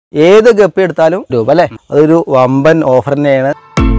ഏത് ഗപ്പി എടുത്താലും രൂപ അല്ലേ അതൊരു വമ്പൻ ഓഫർ തന്നെയാണ്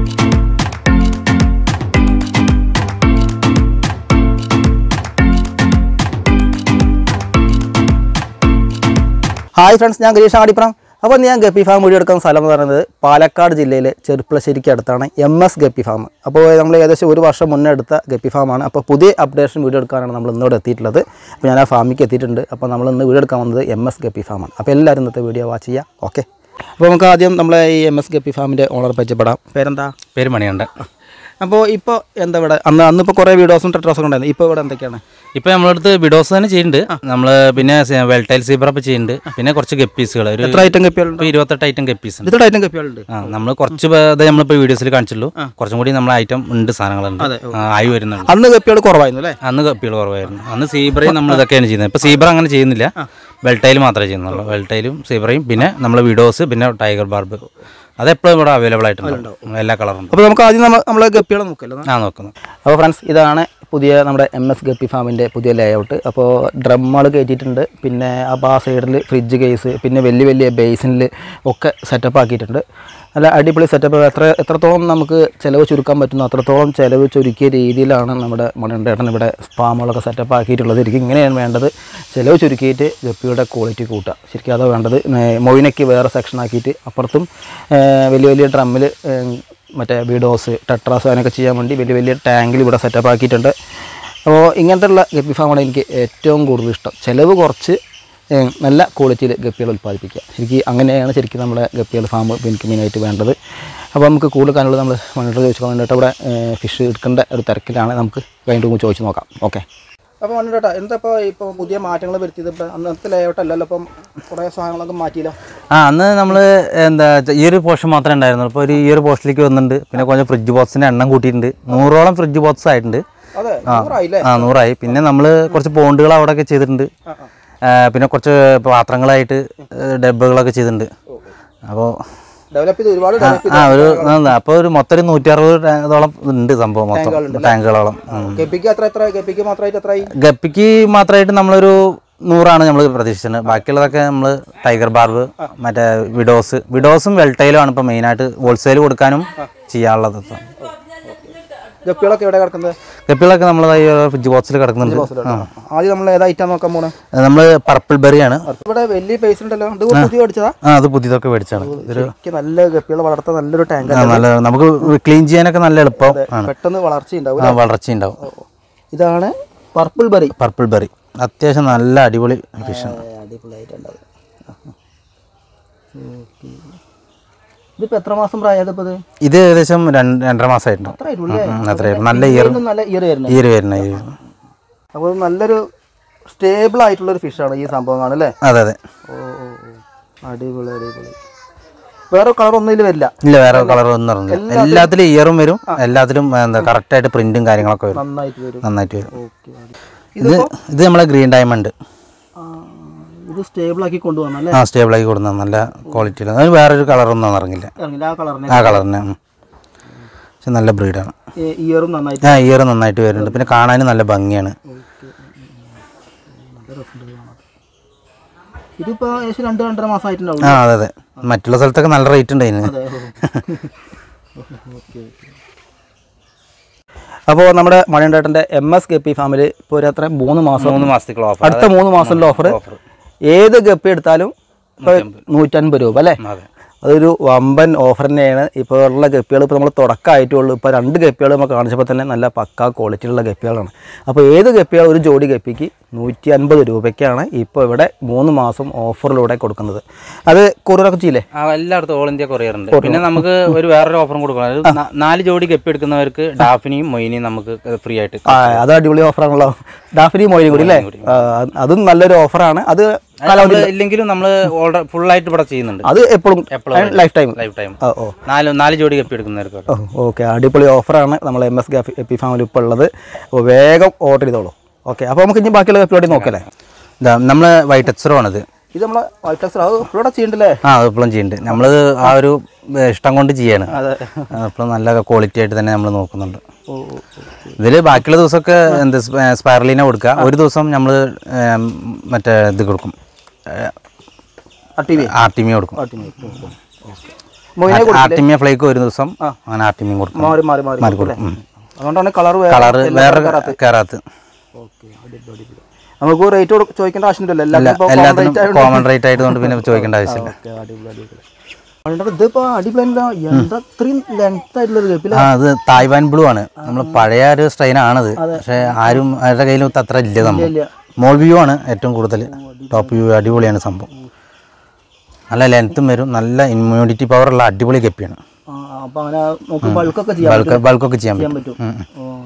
ഹായ് ഫ്രണ്ട്സ് ഞാൻ ഗരീഷ് ആടിപ്പുറം അപ്പോൾ ഞാൻ ഗപ്പി ഫാം വീഡിയോ എടുക്കുന്ന സ്ഥലം എന്ന് പറയുന്നത് പാലക്കാട് ജില്ലയിലെ ചെറുപ്പളശ്ശേരിക്ക് അടുത്താണ് എം എസ് ഗപ്പി ഫാം അപ്പോൾ നമ്മൾ ഏകദേശം ഒരു വർഷം മുന്നേ എടുത്ത ഗപ്പി ഫാമാണ് അപ്പോൾ പുതിയ അപ്ഡേഷൻ വീഡിയോ എടുക്കാനാണ് നമ്മൾ ഇന്നിവിടെ എത്തിയിട്ടുള്ളത് അപ്പോൾ ഞാൻ ആ ഫാമിലേക്ക് എത്തിയിട്ടുണ്ട് അപ്പോൾ നമ്മൾ ഇന്ന് വീഡിയോ എടുക്കാൻ വന്നത് എം എസ് ഗപ്പി ഫാമാണ് അപ്പോൾ എല്ലാവരും ഇന്നത്തെ വീഡിയോ വാച്ച് ചെയ്യുക ഓക്കെ അപ്പോൾ നമുക്ക് ആദ്യം നമ്മളെ ഈ എം എസ് ഗപ്പി ഫാമിൻ്റെ ഓണർ പരിചയപ്പെടാം പേരെന്താ പേര് മണിയുണ്ട് അപ്പോൾ ഇപ്പോൾ എന്താ ഇവിടെ അന്ന് അന്നിപ്പോൾ കുറേ വീഡിയോസും ടെട്രോസും ഉണ്ടായിരുന്നു ഇപ്പോൾ ഇവിടെ എന്തൊക്കെയാണ് ഇപ്പൊ നമ്മളടുത്ത് വിഡോസ് തന്നെ ചെയ്യുന്നുണ്ട് നമ്മള് പിന്നെ വെൽട്ടൈൽ സീബ്രപ്പ് ചെയ്യുന്നുണ്ട് പിന്നെ കുറച്ച് ഗപ്പീസുകൾ ഒരു എത്ര ഐറ്റം ഗപ്പികളുണ്ട് ഇപ്പൊ ഇരുപത്തെട്ട് ഐറ്റം ഗപ്പീസ് ഉണ്ട് എത്ര ഐറ്റം ഗപ്പികളുണ്ട് ആ നമ്മൾ കുറച്ച് ഇത് നമ്മളിപ്പോ വീഡിയോസിൽ കാണിച്ചുള്ളൂ കുറച്ചും കൂടി നമ്മളെ ഐറ്റം ഉണ്ട് സാധനങ്ങളുണ്ട് ആ, ആയി വരുന്നുണ്ട് അന്ന് ഗപ്പികൾ കുറവായിരുന്നു അല്ലേ അന്ന് ഗപ്പികൾ കുറവായിരുന്നു അന്ന് സീബ്രയും നമ്മൾ ഇതൊക്കെയാണ് ചെയ്യുന്നത് ഇപ്പൊ സീബ്ര അങ്ങനെ ചെയ്യുന്നില്ല വെൽട്ടൈൽ മാത്രമേ ചെയ്യുന്നുള്ളൂ വെൽട്ടൈലും സീബ്രയും പിന്നെ നമ്മളെ വിഡോസ് പിന്നെ ടൈഗർ ബാർബ് അതെപ്പോഴും ഇവിടെ അവൈലബിൾ ആയിട്ടുണ്ട് എല്ലാ കളറും ഉണ്ട് അപ്പോൾ നമുക്ക് ആദ്യം നമ്മൾ നമ്മളെ ഗപ്പികളെ നോക്കല്ലോ ആ നോക്കുന്നു അപ്പോൾ ഫ്രണ്ട്സ് ഇതാണ് പുതിയ നമ്മുടെ എം എസ് ഗപ്പി ഫാമിൻ്റെ പുതിയ ലേഔട്ട് അപ്പോൾ ഡ്രമ്മുകൾ കയറ്റിയിട്ടുണ്ട് പിന്നെ അപ്പോൾ ആ സൈഡിൽ ഫ്രിഡ്ജ് കേസ് പിന്നെ വലിയ വലിയ ബേസിനിൽ ഒക്കെ സെറ്റപ്പ് ആക്കിയിട്ടുണ്ട് നല്ല അടിപൊളി സെറ്റപ്പ് എത്ര എത്രത്തോളം നമുക്ക് ചിലവ് ചുരുക്കാൻ പറ്റുന്നു അത്രത്തോളം ചിലവ് ചുരുക്കിയ രീതിയിലാണ് നമ്മുടെ മണിണ്ടേട്ടൻ ഇവിടെ ഫാമുകളൊക്കെ സെറ്റപ്പ് ആക്കിയിട്ടുള്ളത് ശരിക്കും ഇങ്ങനെയാണ് വേണ്ടത് ചിലവ് ചുരുക്കിയിട്ട് ഗപ്പിയുടെ ക്വാളിറ്റി കൂട്ടുക ശരിക്കും അതാണ് വേണ്ടത് ഏർ മൊയിനയ്ക്ക് വേറെ സെക്ഷൻ ആക്കിയിട്ട് അപ്പുറത്തും ഏർ വലിയ വലിയ ഡ്രമ്മിൽ മറ്റേ വിഡോസ് ടെട്രാസ് അതിനൊക്കെ ചെയ്യാൻ വേണ്ടി വലിയ വലിയ ടാങ്കിൽ ഇവിടെ സെറ്റപ്പ് ആക്കിയിട്ടുണ്ട് അപ്പോൾ ഇങ്ങനത്തെ ഉള്ള ഗപ്പി ഫാമാണ് എനിക്ക് ഏറ്റവും കൂടുതൽ ഇഷ്ടം ചിലവ് കുറച്ച് ഏഹ്, നല്ല ക്വാളിറ്റിയിൽ ഗപ്പികൾ ഉൽപ്പാദിപ്പിക്കുക ശരിക്കും അങ്ങനെയാണ് ശരിക്കും നമ്മുടെ ഗപ്പികൾ ഫാം എനിക്ക് മെയിനായിട്ട് വേണ്ടത് അപ്പോൾ നമുക്ക് കൂടുതൽ കാര്യങ്ങൾ നമ്മൾ മണ്ണിട്ട് ചോദിച്ചാൽ വേണ്ടിയിട്ട് അവിടെ ഫിഷ് എടുക്കേണ്ട ഒരു തിരക്കിലാണ് നമുക്ക് കഴിഞ്ഞിട്ട് ചോദിച്ച് നോക്കാം ഓക്കെ അപ്പോൾ മണ്ണിട്ടാ എന്താ ഇപ്പോൾ ഇപ്പോൾ പുതിയ മാറ്റങ്ങൾ വരുത്തിയത് ഇപ്പോൾ അന്നത്തെ ലേഔട്ട് അല്ലല്ലോ അപ്പം കുറേ സാധനങ്ങളൊക്കെ മാറ്റിയില്ലോ ആ അന്ന് നമ്മൾ എന്താ ച- ഈ ഒരു പോർഷൻ മാത്രമേ ഉണ്ടായിരുന്നുള്ളൂ ഇപ്പോൾ ഒരു ഈ ഒരു പോർഷനിലേക്ക് വന്നിട്ടുണ്ട് പിന്നെ കുറച്ച് ഫ്രിഡ്ജ് ബോക്സിൻ്റെ എണ്ണം കൂട്ടിയിട്ടുണ്ട് നൂറോളം ഫ്രിഡ്ജ് ബോക്സ് ആയിട്ടുണ്ട് അതെ ആ നൂറായില്ലേ ആ നൂറായി പിന്നെ നമ്മൾ കുറച്ച് പോണ്ടുകൾ അവിടെയൊക്കെ ചെയ്തിട്ടുണ്ട് ആ, പിന്നെ കുറച്ച് പാത്രങ്ങളായിട്ട് ഡബ്ബുകളൊക്കെ ചെയ്തിട്ടുണ്ട് അപ്പോൾ ഡെവലപ്പ് ചെയ്ത് ഒരുപാട് ഡെവലപ്പ് ആ ഒരു അപ്പോൾ ഒരു മൊത്തം ഒരു നൂറ്റി അറുപതോളം ഉണ്ട് സംഭവം മൊത്തം ടാങ്കുകളോളം ഉം. ഗപ്പിക്ക് അത്ര എത്ര ഗപ്പിക്ക് മാത്രമായിട്ട് എത്രയായി ഗപ്പിക്ക് മാത്രമായിട്ട് നമ്മളൊരു നൂറാണ് നമ്മൾ പ്രതീക്ഷിച്ചത് ബാക്കിയുള്ളതൊക്കെ നമ്മൾ ടൈഗർ ബാർബ് മറ്റേ വിഡോസ് വിഡോസും വെൽട്ടയിലും ആണ് ഇപ്പോൾ മെയിനായിട്ട് ഹോൾസെയിൽ കൊടുക്കാനും ചെയ്യാനുള്ളത് ഇപ്പം. ഗപ്പികളൊക്കെ എവിടെ കിടക്കുന്നത് ഗപ്പികളൊക്കെ നമ്മൾ ഫ്രിഡ്ജ് ബോക്സിൽ കിടക്കുന്നുണ്ട് ആ ആദ്യം നമ്മൾ ഏതാ ഐറ്റം നോക്കാൻ പോണേ നമ്മൾ പർപ്പിൾ ബെറി ആണ് ഇവിടെ വലിയ പൈസ ഉണ്ടല്ലോ ഇത് പുതിയ അടിച്ചതാ ആ അത് പുതിയതൊക്കെ മേടിച്ചാണ് ഇതൊരു എനിക്ക് നല്ല ഗപ്പികളെ വളർത്താൻ നല്ലൊരു ടാങ്ക് ആ, നല്ല നമുക്ക് ക്ലീൻ ചെയ്യാനൊക്കെ നല്ല എളുപ്പം ആണ് പെട്ടെന്ന് വളർച്ച ഉണ്ടാവും ആ, വളർച്ച ഉണ്ടാവും ഇതാണ് പർപ്പിൾ ബറി പർപ്പിൾ ബെറി അത്യാവശ്യം നല്ല അടിപൊളി ഫിഷാണ് അടിപൊളിയായിട്ടുണ്ടാവും ഇതിപ്പോ എത്ര മാസം പ്രായം ഇത് ഇത് ഏകദേശം രണ്ട് രണ്ടര മാസമായിട്ടുണ്ടാവും അത്ര ആയിട്ടുള്ളൂ ഉം, അത്രയും നല്ല ഇയർ ഇതിനും നല്ല ഇയർ വരുന്നത് ഇയർ വരുന്ന year. അപ്പോൾ നല്ലൊരു സ്റ്റേബിൾ ആയിട്ടുള്ള ഒരു ഫിഷാണ് ഈ സംഭവം കാണല്ലേ അതെ അതെ ഓ ഓ ഓ. അടിപൊളി അടിപൊളി വേറെ കളർ ഒന്നും ഇതിൽ വരില്ല ഇല്ല വേറെ കളർ ഒന്നും ഇറങ്ങില്ല എല്ലാത്തിലും ഇയറും വരും എല്ലാത്തിലും എന്താ കറക്റ്റായിട്ട് പ്രിന്റും കാര്യങ്ങളൊക്കെ വരും നന്നായിട്ട് വരും നന്നായിട്ട് വരും ഓക്കെ ഇത് ഇത് നമ്മളെ ഗ്രീൻ ഡയമണ്ട് ഇത് സ്റ്റേബിൾ ആക്കി കൊണ്ടുവന്നല്ലേ ആ സ്റ്റേബിളാക്കി കൊടുക്കുന്ന നല്ല ക്വാളിറ്റിയിൽ അതിന് വേറൊരു കളറൊന്നും ഇറങ്ങില്ല ഇറങ്ങില്ല ആ കളറിന് ആ കളറിന് ഉം. പക്ഷെ നല്ല ബ്രീഡാണ് ഇയറും നന്നായിട്ട് ആ ഇയർ നന്നായിട്ട് വരുന്നുണ്ട് പിന്നെ കാണാനും നല്ല ഭംഗിയാണ് ഇതിപ്പോ ഏകദേശം രണ്ട് രണ്ടര മാസം ആയിട്ടുണ്ടാവും ആ അതെ അതെ മറ്റുള്ള സ്ഥലത്തൊക്കെ നല്ല റേറ്റ് ഉണ്ട് അതിന് അപ്പോൾ നമ്മുടെ മണിയണ്ടേട്ടൻ്റെ എം എസ് ഗപ്പി ഫാമിൽ ഇപ്പോൾ ഒരു അത്ര മൂന്ന് മാസം മൂന്ന് മാസത്തേക്കുള്ള ഓഫർ അടുത്ത മൂന്ന് മാസത്തിൻ്റെ ഓഫർ ഏത് ഗപ്പി എടുത്താലും ഇപ്പോൾ നൂറ്റൻപത് രൂപ അല്ലേ അതെ അതൊരു വമ്പൻ ഓഫർ തന്നെയാണ് ഇപ്പോൾ ഉള്ള ഗപ്പികൾ ഇപ്പോൾ നമ്മൾ തുടക്കമായിട്ടുള്ളൂ ഇപ്പോൾ രണ്ട് ഗപ്പികൾ നമ്മൾ കാണിച്ചപ്പോൾ തന്നെ നല്ല പക്കാ ക്വാളിറ്റിയുള്ള ഗപ്പികളാണ് അപ്പോൾ ഏത് ഗപ്പികൾ ഒരു ജോഡി ഗപ്പിക്ക് നൂറ്റി അൻപത് രൂപയ്ക്കാണ് ഇപ്പോൾ ഇവിടെ മൂന്ന് മാസം ഓഫറിലൂടെ കൊടുക്കുന്നത് അത് കൊറിയറൊക്കെ ചെയ്യില്ലേ ആ എല്ലായിടത്തും ഓൾ ഇന്ത്യ കൊറിയർ ഉണ്ട് പിന്നെ നമുക്ക് ഒരു വേറൊരു ഓഫറും കൊടുക്കണം അത് നാ- നാല് ജോഡി ഗപ്പി എടുക്കുന്നവർക്ക് ഡാഫിനിയും മൊയിനിയും നമുക്ക് ഫ്രീ ആയിട്ട് ആ അത് അടിപൊളി ഓഫറാണല്ലോ ഡാഫിനി മൊയിനും കൂടി അല്ലേ ആ, അതും നല്ലൊരു ഓഫറാണ് അത് നമ്മള് ഇല്ലെങ്കിലും നമ്മൾ ഓൾറെഡി ഫുൾ ആയിട്ട് ഇവിടെ ചെയ്യുന്നുണ്ട് അത് എപ്പോഴും എപ്പോഴും ലൈഫ് ടൈം ലൈഫ് ടൈം ഓ ഓ നാല് നാല് ജോഡി ഗപ്പി എടുക്കുന്നവർക്ക് ഓ ഓക്കെ അടിപൊളി ഓഫറാണ് നമ്മൾ എം എസ് ഗാഫി എപ്പി ഫാമിൽ ഇപ്പോൾ ഉള്ളത് അപ്പോൾ വേഗം ഓർഡർ ചെയ്തോളൂ ഓക്കെ അപ്പോൾ നമുക്ക് ഇനി ബാക്കിയുള്ള എപ്പിലോട്ട് നോക്കല്ലേ ഇതാ നമ്മൾ വൈറ്റ് എക്സറോ ആണിത് ഇത് നമ്മളെ വൈറ്റ് ടെക്സ്റ്റർ അത് ഇവിടെ ചെയ്യണ്ടല്ലേ ആ അത് ഇപ്പോഴും ചെയ്യുന്നുണ്ട് നമ്മൾ ആ ഒരു ഏ, ഇഷ്ടം കൊണ്ട് ചെയ്യാണ് അതെ ഇപ്പോഴും നല്ല ക്വാളിറ്റി ആയിട്ട് തന്നെ നമ്മൾ നോക്കുന്നുണ്ട് ഓ ഓ, ഇതിൽ ബാക്കിയുള്ള ദിവസമൊക്കെ എന്ത് സ്പൈറലിനെ കൊടുക്കുക ഒരു ദിവസം നമ്മൾ മറ്റേ ഇത് കൊടുക്കും അട്ടിവി ആർട്ടിമിയ കൊടുക്കും അട്ടിമി മൊയിനെ ആർട്ടിമിയ ഫ്ലേക്ക് ഒരു ദിവസം അങ്ങനെ ആർട്ടിമിയും കൊടുക്കും മാറി മാറി മാറി മാറി കൊടുക്കും ഉം. അതുകൊണ്ടാണ് കളർ കളറ് വേറെ കയറാത്ത് ഓക്കെ നമുക്ക് റേറ്റ് ചോദിക്കേണ്ട ആവശ്യമില്ലല്ലോ എല്ലാത്തിനും ഇപ്പോൾ common എല്ലാത്തിനും rate ആയതുകൊണ്ട് കോമൺ റേറ്റ് ആയതുകൊണ്ട് പിന്നെ ചോദിക്കേണ്ട ആവശ്യമില്ല ഓക്കെ അടിപൊളി അടിപൊളി വളരെ ഇതിപ്പോ അടിപൊളി എന്താ ഇത്രയും ലെങ്ത് ആയിട്ടുള്ള ഒരു ഗപ്പില ആ അത് തായ്വാൻ ബ്ലൂ ആണ് നമ്മൾ പഴയ ഒരു സ്ട്രെയിൻ ആണത് പക്ഷെ ആരും അവരുടെ കയ്യിൽ അത്ര ഇല്ല സംഭവം ഇല്ല. മോൾ വ്യൂ ആണ് ഏറ്റവും കൂടുതൽ ടോപ്പ് വ്യൂ അടിപൊളിയാണ് സംഭവം നല്ല ലെങ്ത്തും വരും നല്ല ഇമ്മ്യൂണിറ്റി പവർ ഉള്ള അടിപൊളി കപ്പിയാണ് അപ്പൊ അങ്ങനെ നമുക്ക് ബൾക്കൊക്കെ ചെയ്യാം ബൾക്ക് ബൾക്കൊക്കെ ചെയ്യാൻ ചെയ്യാൻ പറ്റും പറ്റും ഓ.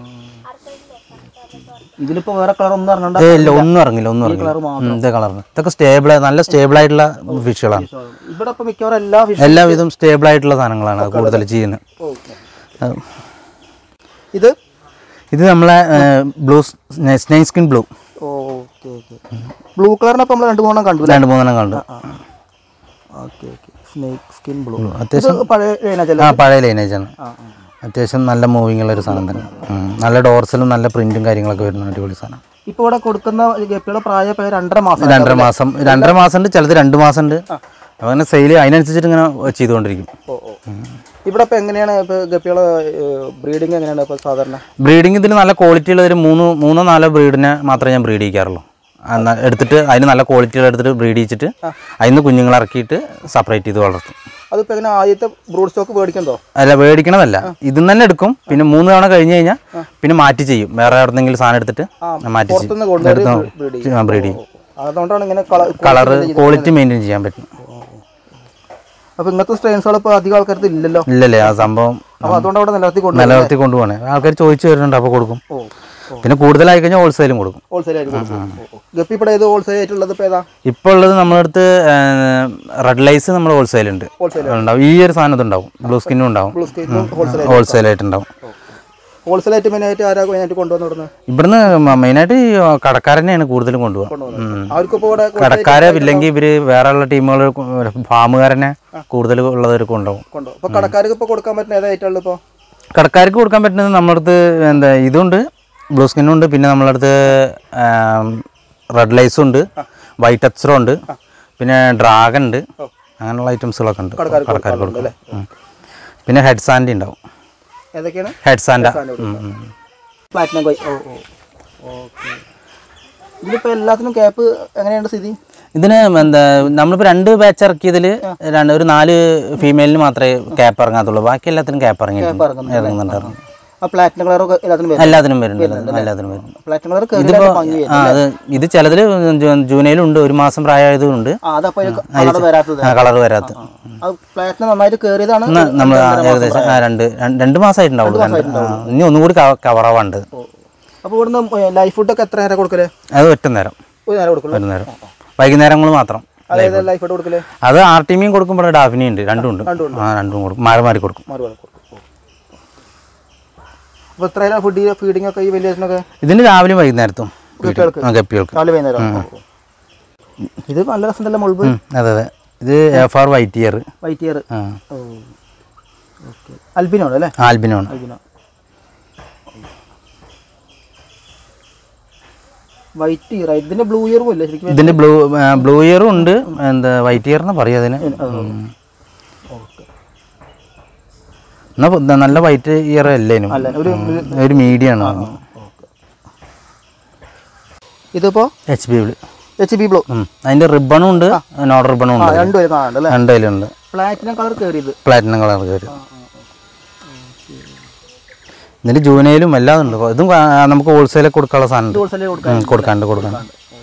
ഇതിലിപ്പോ വേറെ കളർ ഒന്നും ഇറങ്ങണ്ട ഏ ഇല്ല ഒന്നും ഇറങ്ങില്ല ഒന്നും ഇറങ്ങില്ല ഉം, ഇതേ കളറിന് ഇതൊക്കെ സ്റ്റേബിൾ നല്ല സ്റ്റേബിൾ ആയിട്ടുള്ള ഫിഷുകളാണ് ഇവിടെ ഇപ്പൊ മിക്കവാറും എല്ലാ ഫിഷ് എല്ലാവിധം സ്റ്റേബിൾ ആയിട്ടുള്ള സാധനങ്ങളാണ് അത് കൂടുതൽ ചെയ്യുന്നത് അത് ഇത് ഇത് നമ്മളെ blue snake skin blue okay okay blue കളറിനപ്പം നമ്മൾ രണ്ട് മൂന്നെണ്ണം കണ്ടു രണ്ട് മൂന്നെണ്ണം കണ്ടു okay okay snake skin blue അത്യാവശ്യം ഇത് പഴയ ഇനച്ചല്ലേ? ആ പഴയ ലൈനേജ് ആണ് ആ ആ. അത്യാവശ്യം നല്ല മൂവിങ് ഉള്ള ഒരു സാധനം തന്നെ ഉം. നല്ല ഡോർസലും നല്ല പ്രിന്റും കാര്യങ്ങളൊക്കെ വരുന്ന അടിപൊളി സാധനം ഇപ്പൊ ഇവിടെ കൊടുക്കുന്ന ഗപ്പിയുടെ പ്രായ ഇപ്പൊ രണ്ടര മാസം രണ്ടര മാസം രണ്ടര മാസം ഉണ്ട് ചിലത് രണ്ട് മാസം ഉണ്ട് അങ്ങനെ സെയിൽ അതിനനുസരിച്ചിട്ട് ഇങ്ങനെ ചെയ്തുകൊണ്ടിരിക്കും ഓ ഓ ഇവിടെ ഇപ്പൊ എങ്ങനെയാണ് ഇപ്പൊ ഗപ്പികളെ ബ്രീഡിങ് എങ്ങനെയാണ് ഇപ്പൊ സാധാരണ ബ്രീഡിങ് ഇതിൽ നല്ല ക്വാളിറ്റി ഉള്ള ഒരു മൂന്ന് മൂന്നോ നാലോ ബ്രീഡിനെ മാത്രമേ ഞാൻ ബ്രീഡ് ചെയ്യിക്കാറുള്ളൂ എന്നാ എടുത്തിട്ട് അതിന് നല്ല ക്വാളിറ്റിയുള്ള എടുത്തിട്ട് ബ്രീഡ് ചെയ്യിച്ചിട്ട് അതിൽ നിന്ന് കുഞ്ഞുങ്ങളെ ഇറക്കിയിട്ട് സെപ്പറേറ്റ് ചെയ്ത് വളർത്തും അതിപ്പോ എങ്ങനെ ആദ്യത്തെ ബ്രൂഡ് സ്റ്റോക്ക് മേടിക്കണ്ടോ അല്ല മേടിക്കണതല്ല ഇതിൽ തന്നെ എടുക്കും പിന്നെ മൂന്ന് തവണ കഴിഞ്ഞ് കഴിഞ്ഞാൽ പിന്നെ മാറ്റി ചെയ്യും വേറെ എവിടെന്നെങ്കിലും സാധനം എടുത്തിട്ട് മാറ്റി പുറത്തുനിന്ന് കൊണ്ടുവരും breed ചെയ്യും ബ്രീഡ് ചെയ്യും അതുകൊണ്ടാണ് ഇങ്ങനെ കളർ കളറ് ക്വാളിറ്റി മെയിൻറ്റെയിൻ ചെയ്യാൻ പറ്റും അപ്പൊ ഇങ്ങനത്തെ സ്ട്രെയിൻസുകൾ ഇപ്പൊ അധികം ആൾക്കാർക്ക് ഇല്ലല്ലോ ഇല്ലല്ലേ ആ സംഭവം അപ്പൊ അതുകൊണ്ട് അവിടെ നിലനിർത്തി കൊണ്ടു നിലനിർത്തി കൊണ്ടുപോകണേ ആൾക്കാർ ചോദിച്ചു വരുന്നുണ്ട് അപ്പോൾ കൊടുക്കും ഓ പിന്നെ കൂടുതലായി കഴിഞ്ഞാൽ ഹോൾസെയിലും കൊടുക്കും ഹോൾസെയിൽ ആയിട്ട് കൊടുക്കും. ഓ, ഓ. ഗപ്പി ഇവിടെ ഏത് ഹോൾസെയിൽ ആയിട്ടുള്ളത് ഇപ്പൊ ഏതാ ഇപ്പോൾ ഉള്ളത് നമ്മുടെ അടുത്ത് റെഡ് ലൈസ് നമ്മൾ ഹോൾസെയിൽ ഉണ്ട് Wholesale ഉണ്ടാവും ഈ ഒരു സാധനം ഇതുണ്ടാവും ബ്ലൂ സ്കിന്നും ഉണ്ടാവും ബ്ലൂ സ്കേറ്റും ഹോൾസെയിൽ ഹോൾസെയിൽ ആയിട്ടുണ്ടാവും ഹോൾസെയിൽ ആയിട്ട് മെയിനായിട്ട് ആരാ മെയിനായിട്ട് കൊണ്ടുവന്ന് വിടുന്നത് ഇവിടുന്ന് മെയിനായിട്ട് ഈ കടക്കാരനെയാണ് കൂടുതലും കൊണ്ടുപോകുക ഉം. അവർക്കിപ്പോ ഇവിടെ കടക്കാരെ ഇല്ലെങ്കിൽ ഇവര് വേറെയുള്ള ടീമുകൾ ഫാമുകാരനെ കൂടുതൽ ഉള്ളവർ കൊണ്ടുപോകും കൊണ്ടുപോകും അപ്പൊ കടക്കാർക്ക് ഇപ്പൊ കൊടുക്കാൻ പറ്റുന്ന ഏതാ ഐറ്റമുള്ളത് ഇപ്പൊ കടക്കാർക്ക് കൊടുക്കാൻ പറ്റുന്നത് നമ്മുടെ അടുത്ത് എന്താ ഇതുണ്ട് ബ്ലൂ സ്കിന്നും ഉണ്ട് പിന്നെ നമ്മുടെ അടുത്ത് റെഡ് ലൈസും ഉണ്ട് വൈറ്റ് അപ്സറും ഉണ്ട് പിന്നെ ഡ്രാഗൺ ഉണ്ട് അങ്ങനെയുള്ള ഐറ്റംസുകളൊക്കെ ഉണ്ട് കടക്കാർക്ക് കൊടുക്കും ഉം. പിന്നെ ഹെഡ് സാൻഡി ഉണ്ടാവും ഏതൊക്കെയാണ് ഹെഡ് സാൻഡ പ്ലാറ്റിനം കോയി ഓ ഓ ഓക്കെ ഇതിലിപ്പോ എല്ലാത്തിനും ക്യാപ്പ് എങ്ങനെയാണ് സ്ഥിതി ഇതിന് എന്താ നമ്മളിപ്പോൾ രണ്ട് ബാച്ച് ഇറക്കിയതിൽ രണ്ട് ഒരു നാല് ഫീമെയിലിന് മാത്രമേ ക്യാപ്പ് ഇറങ്ങാത്തുള്ളൂ ബാക്കി എല്ലാത്തിനും ക്യാപ്പ് ഇറങ്ങിയിട്ടുണ്ട് ഇറങ്ങുന്നുണ്ടായിരുന്നു ആ പ്ലാറ്റിനം കളറൊക്കെ എല്ലാത്തിനും വരും എല്ലാത്തിനും വരുന്നുണ്ട് എല്ലാത്തിനും വരുന്നുണ്ട് പ്ലാറ്റിനം കളർ ഇതിപ്പോ ഭംഗി വരും ആ അത് ഇത് ചിലതിൽ ജൂനയിലുണ്ട് ഒരു മാസം പ്രായമായതുകൊണ്ട് ആ അതപ്പോ കളർ വരാത്തത് കളർ വരാത്ത അത് പ്ലാറ്റിനം നന്നായിട്ട് കയറിയതാണ് നമ്മൾ ഏകദേശം ആ, രണ്ട് രണ്ട് രണ്ട് മാസമായിട്ടുണ്ടാവുള്ളൂ രണ്ട് ആ, ഇനി ഒന്നും കൂടി കവറാവാണ്ട് അപ്പൊ ഇവിടുന്ന് ലൈഫ് ഫുഡൊക്കെ എത്ര നേരം കൊടുക്കല് അത് ഒറ്റ നേരം ഒരു നേരം കൊടുക്കുള്ളൂ ഒരു നേരം വൈകുന്നേരങ്ങൾ മാത്രം അതായത് ലൈഫ് ഫുഡ് കൊടുക്കല് അത് ആർ ടി മിയും കൊടുക്കുമ്പോൾ ഡാഫിനി ഉണ്ട് രണ്ടും ഉണ്ട് ആ രണ്ടും കൊടുക്കും മാറി മാറി കൊടുക്കും മാറി മാറി കൊടുക്കും അപ്പൊ എത്ര ഫുഡ് ഫീഡിംഗ് ഒക്കെ ഈ വലിയതിനൊക്കെ ഇതിന് രാവിലെയും വൈകുന്നേരത്തും കുട്ടികൾക്ക് ആ, ഗപ്പികൾക്ക് രാവിലെ വൈകുന്നേരം ഇത് നല്ല രസം തന്നെ മുൾബ് ഉം, അതെ അതെ ഇത് F R white ear white ear ആ ഓ ഓക്കെ അൽബിനോ അല്ലേ ആൽബിനോണ് അൽബിനോ വൈറ്റ് ഇയർ ഇതിന്റെ ബ്ലൂ ഇയറും ഇല്ല ശരിക്കും ഇതിന്റെ ബ്ലൂ ബ്ലൂ ഇയറും ഉണ്ട് എന്താ വൈറ്റ് ഇയർ എന്ന് പറയാ അതിന് ഉം. ഓക്കെ എന്നാ പ- നല്ല വൈറ്റ് ഇയർ അല്ലേനും അല്ല ഒരു ഒരു മീഡിയം ആണ് ഇതിപ്പോ H B H B blue അതിന്റെ റിബണും ഉണ്ട് നോട്ട് റിബണും ഉണ്ട് രണ്ടുപേരും കാണാണ്ട് അല്ലേ രണ്ടതിലുണ്ട് പ്ലാറ്റിനം കളർ കയറിയത് പ്ലാറ്റിനം കളർ കയറി ഇതിന്റെ ജൂനയിലും എല്ലാം ഉണ്ട് ഇതും ആ, നമുക്ക് ഹോൾസെയിൽ കൊടുക്കാനുള്ള സാധനം ഉണ്ട് ഹോൾസെയിൽ കൊടുക്കാം ഉം, കൊടുക്കാണ്ട് കൊടുക്കാണ്ട്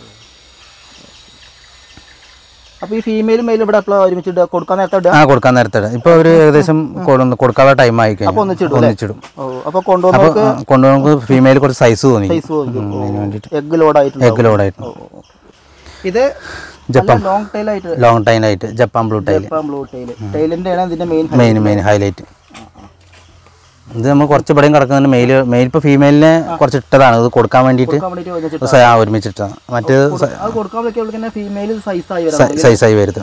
അപ്പൊ ഈ ഫീമെയിലും മെയിലും ഇവിടെ എപ്പോഴാണ് ഒരുമിച്ച് ഇടുക കൊടുക്കാൻ നേരത്തെ ഇടുക ആ കൊടുക്കാൻ നേരത്തെ ഇടാം. ഇപ്പൊ ഒരു ഏകദേശം കൊടു- കൊടുക്കാനുള്ള ടൈം ആയി കഴിഞ്ഞു ഒന്നിച്ചിടും ഒന്നിച്ചിടും ഓ അപ്പൊ കൊണ്ടുവന്നവർക്ക് കൊണ്ടുപോകുമ്പോൾ ഫീമെയിൽ കുറച്ച് സൈസ് തോന്നി സൈസ് ചോദിക്കും എഗ് ലോഡ് ആയിട്ടുണ്ട് എഗ് ലോഡായിട്ട് ഇത് ലോങ് ടൈൽ ആയിട്ട് ലോങ് ടൈം ആയിട്ട് Japan blue tail blue tail ടൈലിന്റെ ആണ് ഇതിന്റെ മെയിൻ മെയിൻ മെയിൻ ഹൈലൈറ്റ് ഇത് നമ്മൾ കുറച്ച് ഇവിടെയും കിടക്കുന്നുണ്ട് മെയിൽ മെയിൽ ഇപ്പോൾ ഫീമെയിലിനെ കുറച്ച് ഇട്ടതാണ് ഇത് കൊടുക്കാൻ വേണ്ടിയിട്ട് കൊടുക്കാൻ വേണ്ടിട്ട് വെച്ചിട്ട് സ- ആ, ഒരുമിച്ചിട്ടതാണ് മറ്റേത് അത് കൊടുക്കാൻ പറ്റിയ ഫീമെയിൽ സൈസ് ആയി വരാം സൈസായി വരുന്നത്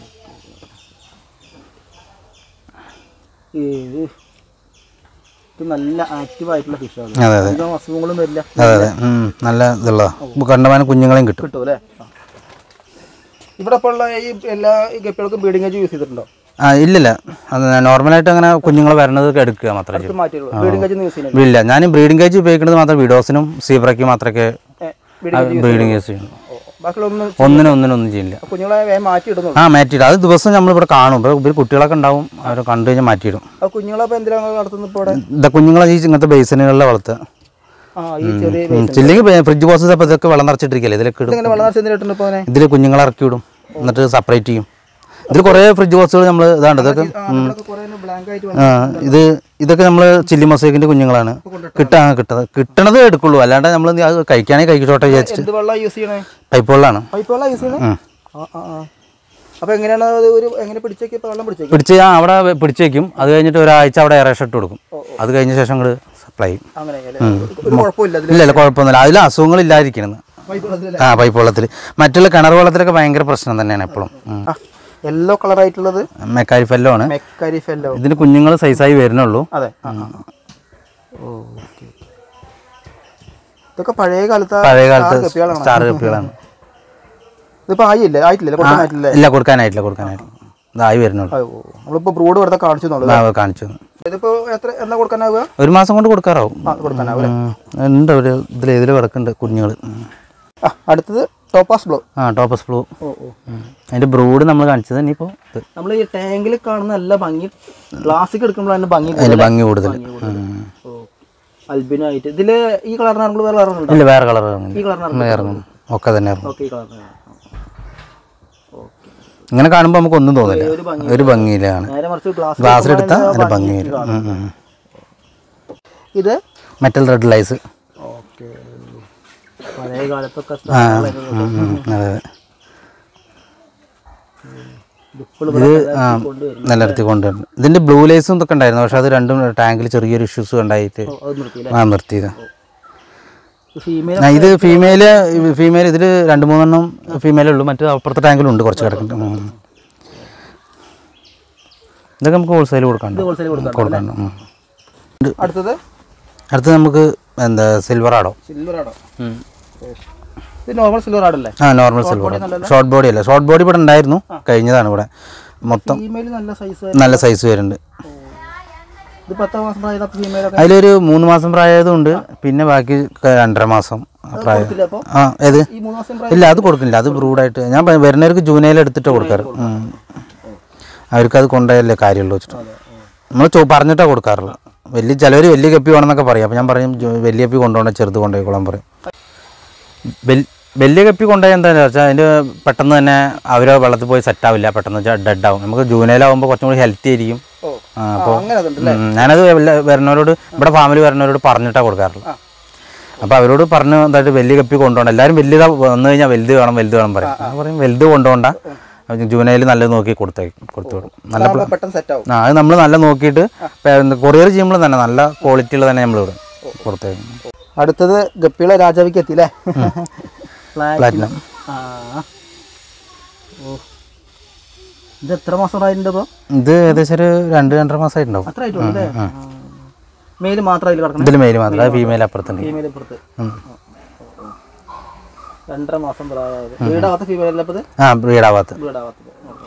ഇത് ഇത് നല്ല ആക്റ്റീവ് ആയിട്ടുള്ള ഫിഷാണ് അതെ അതെ അധികം അസുഖങ്ങളും വരില്ല അതെ അതെ ഉം, നല്ല ഇതുള്ളതാണ് കണ്ടമാനം കുഞ്ഞുങ്ങളെയും കിട്ടും കിട്ടും അല്ലേ ഇവിടെ ഇപ്പോൾ ഉള്ള ഈ എല്ലാ ഗപ്പികൾക്കും ബ്രീഡിംഗ് ഏജ് യൂസ് ചെയ്തിട്ടുണ്ടോ ആ ഇല്ലില്ല അത് നോർമലായിട്ട് അങ്ങനെ കുഞ്ഞുങ്ങൾ വരണത് എടുക്കുക മാത്രമേ ചെയ്യൂ മാറ്റിയുള്ളൂ ബ്രീഡിംഗ് ഏജ് യൂസ് ചെയ്യുന്നത് ഇല്ല ഞാൻ ബ്രീഡിംഗ് കേജ് ഉപയോഗിക്കുന്നത് മാത്രം വിഡോസിനും സീബ്രയ്ക്കും മാത്രമേ ബ്രീഡിംഗ് ബ്രീഡിംഗ് കേസ് ചെയ്യുന്നു ബാക്കിയുള്ളൊന്നും ഒന്നിനും ഒന്നിനും ഒന്നും ചെയ്യില്ല കുഞ്ഞുങ്ങളെ വേഗം മാറ്റി ഇടുന്നുള്ളൂ ആ മാറ്റിയിടും അത് ദിവസം നമ്മളിവിടെ കാണും ഇപ്പോൾ ഇവർ കുട്ടികളൊക്കെ ഉണ്ടാവും അവർ കണ്ടു കഴിഞ്ഞാൽ മാറ്റിയിടും ആ കുഞ്ഞുങ്ങളെ ഇപ്പോൾ എന്തിനാണ് നടത്തുന്നത് ഇപ്പോൾ ഇവിടെ ഇതാ കുഞ്ഞുങ്ങളെ ഈ ഇങ്ങനത്തെ ബേസിനുകളിൽ വളർത്തുക ആ ഈ ചെറിയ ചില്ലെങ്കിൽ ഫ്രിഡ്ജ് ബോക്സ് അപ്പോൾ ഇതൊക്കെ വെള്ളം നിറച്ചിട്ടിരിക്കല്ലേ ഇതിലൊക്കെ ഇടും ഇങ്ങനെ വെള്ളം നിറച്ച് എന്തിനായിട്ടുണ്ട് ഇപ്പോൾ അവനെ ഇതിൽ കുഞ്ഞുങ്ങളെ ഇറക്കി വിടും എന്നിട്ട് സെപ്പറേറ്റ് ചെയ്യും ഇതിൽ കുറേ ഫ്രിഡ്ജ് ബോക്സുകൾ നമ്മൾ ഇതാണ്ട് ഇതൊക്കെ നമ്മളൊക്കെ കുറേ ബ്ലാങ്ക് ആയിട്ട് ആ ഇത് ഇതൊക്കെ നമ്മൾ ചില്ലി മൊസൈക്കിൻ്റെ കുഞ്ഞുങ്ങളാണ് കിട്ടാ കിട്ടത് കിട്ടണത് എടുക്കുള്ളൂ അല്ലാണ്ട് നമ്മൾ അത് കഴിക്കുകയാണെങ്കിൽ കഴിക്കോട്ടെ വിചാരിച്ചിട്ട് എന്ത് വെള്ളം യൂസ് ചെയ്യണേ പൈപ്പ് വെള്ളമാണ് പൈപ്പ് വെള്ളം യൂസ് ചെയ്യണേ ഉം. ആ ആ ആ അപ്പോൾ എങ്ങനെയാണ് അത് ഒരു എങ്ങനെ പിടിച്ചേക്ക് ഇപ്പോൾ വെള്ളം പിടിച്ചേക്ക് പിടിച്ച് ആ അവിടെ പിടിച്ച് വെക്കും അത് കഴിഞ്ഞിട്ട് ഒരാഴ്ച അവിടെ എറേഷൻ ഇട്ട് കൊടുക്കും അത് കഴിഞ്ഞ ശേഷം നിങ്ങൾ സപ്ലൈ ചെയ്യും അങ്ങനെ ഒരു കുഴപ്പമില്ല അതിൽ ഇല്ല ഇല്ല കുഴപ്പമൊന്നുമില്ല അതിൽ അസുഖങ്ങൾ ഇല്ലാതിരിക്കണമെന്ന് പൈപ്പ് വെള്ളത്തിൽ ആ പൈപ്പ് വെള്ളത്തിൽ മറ്റുള്ള കിണർ വെള്ളത്തിലൊക്കെ ഭയങ്കര പ്രശ്നം തന്നെയാണ് എപ്പോഴും ആ യെല്ലോ കളർ ആയിട്ടുള്ളത് മെക്കാരി ഫെല്ലോ ആണ് മെക്കാരി ഫെല്ലോ ഇതിന് കുഞ്ഞുങ്ങൾ സൈസായി വരുന്നുള്ളൂ അതെ ആ ആ, ആ. ഓ ഓക്കെ ഇതൊക്കെ പഴയ കാലത്തെ പഴയ കാലത്ത് സ്റ്റാർ ഗപ്പികളാണ് സ്റ്റാർ കപ്പികളാണ് ഇതിപ്പോൾ ആയില്ലേ ആയിട്ടില്ല കൊടുക്കാനായിട്ടില്ലേ ഇല്ല കൊടുക്കാനായിട്ടില്ല കൊടുക്കാനായിട്ടില്ല ഇതായി വരുന്നുള്ളൂ ഓ നമ്മളിപ്പോൾ ബ്രൂഡ് വെറുതെ കാണിച്ചു എന്നുള്ളത് ആ, കാണിച്ചു തന്നു. ഇതിപ്പോൾ എത്ര എന്നാ കൊടുക്കാനാവുക ഒരു മാസം കൊണ്ട് കൊടുക്കാറാവും ആ കൊടുക്കാനാവുക ഉം. ഉണ്ട് ഒരു ഇതിൽ ഇതിൽ കിടക്കുന്നുണ്ട് കുഞ്ഞുങ്ങൾ ആ അടുത്തത് ടോപ്പാസ് ബ്ലോ ആ ടോപ്പസ് ഫ്ലൂ ഓ ഓ അതിൻ്റെ ബ്രൂഡ് നമ്മൾ കാണിച്ചത് ഇനിയിപ്പോൾ ഇത് നമ്മൾ ഈ ടാങ്കിൽ കാണുന്ന നല്ല ഭംഗി ഗ്ലാസ്സിൽ എടുക്കുമ്പോഴാണ് ഭംഗി അതിൻ്റെ ഭംഗി കൂടുതൽ ഓ അൽബിനോ ആയിട്ട് ഇതില് ഈ കളറിന് നമ്മൾ വേറെ കളറുണ്ടോ ഇല്ല വേറെ കളർ ഈ കളറിന് ഇറങ്ങും ഒക്കെ തന്നെ ഇറങ്ങും ഓക്കെ ഈ കളറിന് ഇങ്ങനെ കാണുമ്പോൾ നമുക്ക് ഒന്നും തോന്നില്ല ഒരു ഭംഗി ഒരു ഭംഗിയിലാണ് നേരെ മറിച്ച് ഗ്ലാസ് ഗ്ലാസ്സിലെടുത്താൽ അതിൻ്റെ ഭംഗി വരും ഉം, ഉം. ഇത് മെറ്റൽ റെഡ് ലൈസ് ഓക്കെ പഴയ കാലത്തൊക്കെ ആ ഉം, ഉം, അതെ അതെ ഇപ്പോഴും ഇത് ആ നിലനിർത്തി കൊണ്ടുവരുന്നു ഇതിൻ്റെ ബ്ലൂ ലൈസും ഇതൊക്കെ ഉണ്ടായിരുന്നു പക്ഷെ അത് രണ്ടും ടാങ്കിൽ ചെറിയൊരു ഇഷ്യൂസ് ഉണ്ടായിട്ട് അത് നിർത്തിയില്ലേ ആ നിർത്തിയത് ഫീമെയിൽ ആ, ഇത് ഫീമെയിൽ ഫീമെയിൽ ഇതിൽ രണ്ട് മൂന്നെണ്ണം ഫീമെയിലേ ഉള്ളൂ മറ്റു അപ്പുറത്തെ ടാങ്കിലുണ്ട് കുറച്ച് കിടക്കുന്നുണ്ട് ഉം. ഇതൊക്കെ നമുക്ക് ഹോൾസെയിൽ കൊടുക്കാണ്ട് ഹോൾസെയിൽ കൊടുക്കാം കൊടുക്കാണ്ട് ഉം. അടുത്തത് അടുത്ത് നമുക്ക് എന്താ സിൽവർ ആടോ സിൽവർ ആണോ ഇത് നോർമൽ സിൽവർ ആടല്ലേ ആ നോർമൽ സിൽവർ ഷോർട്ട് ബോഡി അല്ല ഷോർട്ട് ബോഡി ഇവിടെ ഉണ്ടായിരുന്നു കഴിഞ്ഞതാണ് ഇവിടെ മൊത്തം ഫീമെയിൽ നല്ല സൈസ് നല്ല സൈസ് വരുന്നുണ്ട് ഇത് പത്താം മാസം പ്രായത ഫീമെയിൽ ഒക്കെ അതിലൊരു മൂന്ന് മാസം പ്രായതുണ്ട് പിന്നെ ബാക്കി ക- രണ്ടര മാസം പ്രായം കൊടുക്കില്ല അപ്പോൾ ആ ഏത് ഈ മൂന്ന് മാസം പ്രായം ഇല്ല അത് കൊടുക്കുന്നില്ല അത് ബ്രൂഡായിട്ട് ഞാൻ പ- വരുന്നവർക്ക് ജൂനൈൽ എടുത്തിട്ട് കൊടുക്കാറ് ഉം. അവർക്ക് അത് കൊണ്ടുപോയല്ലേ കാര്യമുള്ളൂ വെച്ചിട്ട് നമ്മൾ ചോ പറഞ്ഞിട്ടാണ് കൊടുക്കാറുള്ളത് വലിയ ചിലവർ വലിയ കപ്പി വേണമെന്നൊക്കെ പറയും അപ്പോൾ ഞാൻ പറയും ജോ- വലിയ കപ്പി കൊണ്ടുപോകണ്ട ചെറുത് കൊണ്ടുപോയിക്കോളാൻ പറയും വെൽ- വലിയ കപ്പി കൊണ്ടുപോയാൽ എന്താണെന്ന് വെച്ചാൽ അതിൻ്റെ പെട്ടെന്ന് തന്നെ അവർ വെള്ളത്തിൽ പോയി സെറ്റ് ആവില്ല പെട്ടെന്ന് ഡെഡ് ആവും നമുക്ക് ജൂനൈലാവുമ്പോൾ കുറച്ചും കൂടി ഹെൽത്തി ആയിരിക്കും ഓ ആ, അപ്പോൾ അങ്ങനെ അതുണ്ട് ഉം, ഞാനത് എല്ലാ- വരുന്നവരോട് ഇവിടെ ഫാമിലി വരുന്നവരോട് പറഞ്ഞിട്ടാണ് കൊടുക്കാറുള്ളത് അപ്പോൾ അവരോട് പറഞ്ഞു എന്തായിട്ട് വലിയ കപ്പി കൊണ്ടുപോകണം എല്ലാവരും വലുതാ വന്നു കഴിഞ്ഞാൽ വലുത് വേണം വലുത് വേണം പറയും ഞാൻ പറയും വലുത് കൊണ്ടുപോകണ്ട ജൂനൈൽ നല്ലത് നോക്കി കൊടുത്തേ കൊടുത്തു വിടും നല്ല അതാകുമ്പോൾ പെട്ടെന്ന് സെറ്റ് ആവും ആ അത് നമ്മൾ നല്ല നോക്കിയിട്ട് കൊറിയർ ചെയ്യുമ്പോൾ തന്നെ നല്ല ക്വാളിറ്റി ഉള്ള തന്നെ നമ്മൾ ഇവിടെ കൊടുത്തേക്കും അടുത്തത് ഗപ്പികളെ രാജാവിക്ക് എത്തി അല്ലേ പ്ലാറ്റിനം ആ ഓ ഇത് എത്ര മാസം പ്രായമുണ്ട് ഇപ്പോൾ ഇത് ഏകദേശം ഒരു രണ്ട് രണ്ടര മാസമായിട്ടുണ്ടാവും അത്ര ആയിട്ടുള്ളൂ അല്ലേ മെയിൽ മാത്രം അതിൽ കിടക്കണം ഇതിൽ മെയിൽ മാത്രം അത് ഫീമെയിൽ അപ്പുറത്തുണ്ട് ഫീമെയിൽ ഇപ്പുറത്ത് രണ്ടര മാസം പ്രായമായത് വീടാവാത്ത ഫീമെയിൽ അല്ല ഇപ്പോൾ ഇത് ആ ബ്രീഡാവാത്ത വീടാവാത്തത്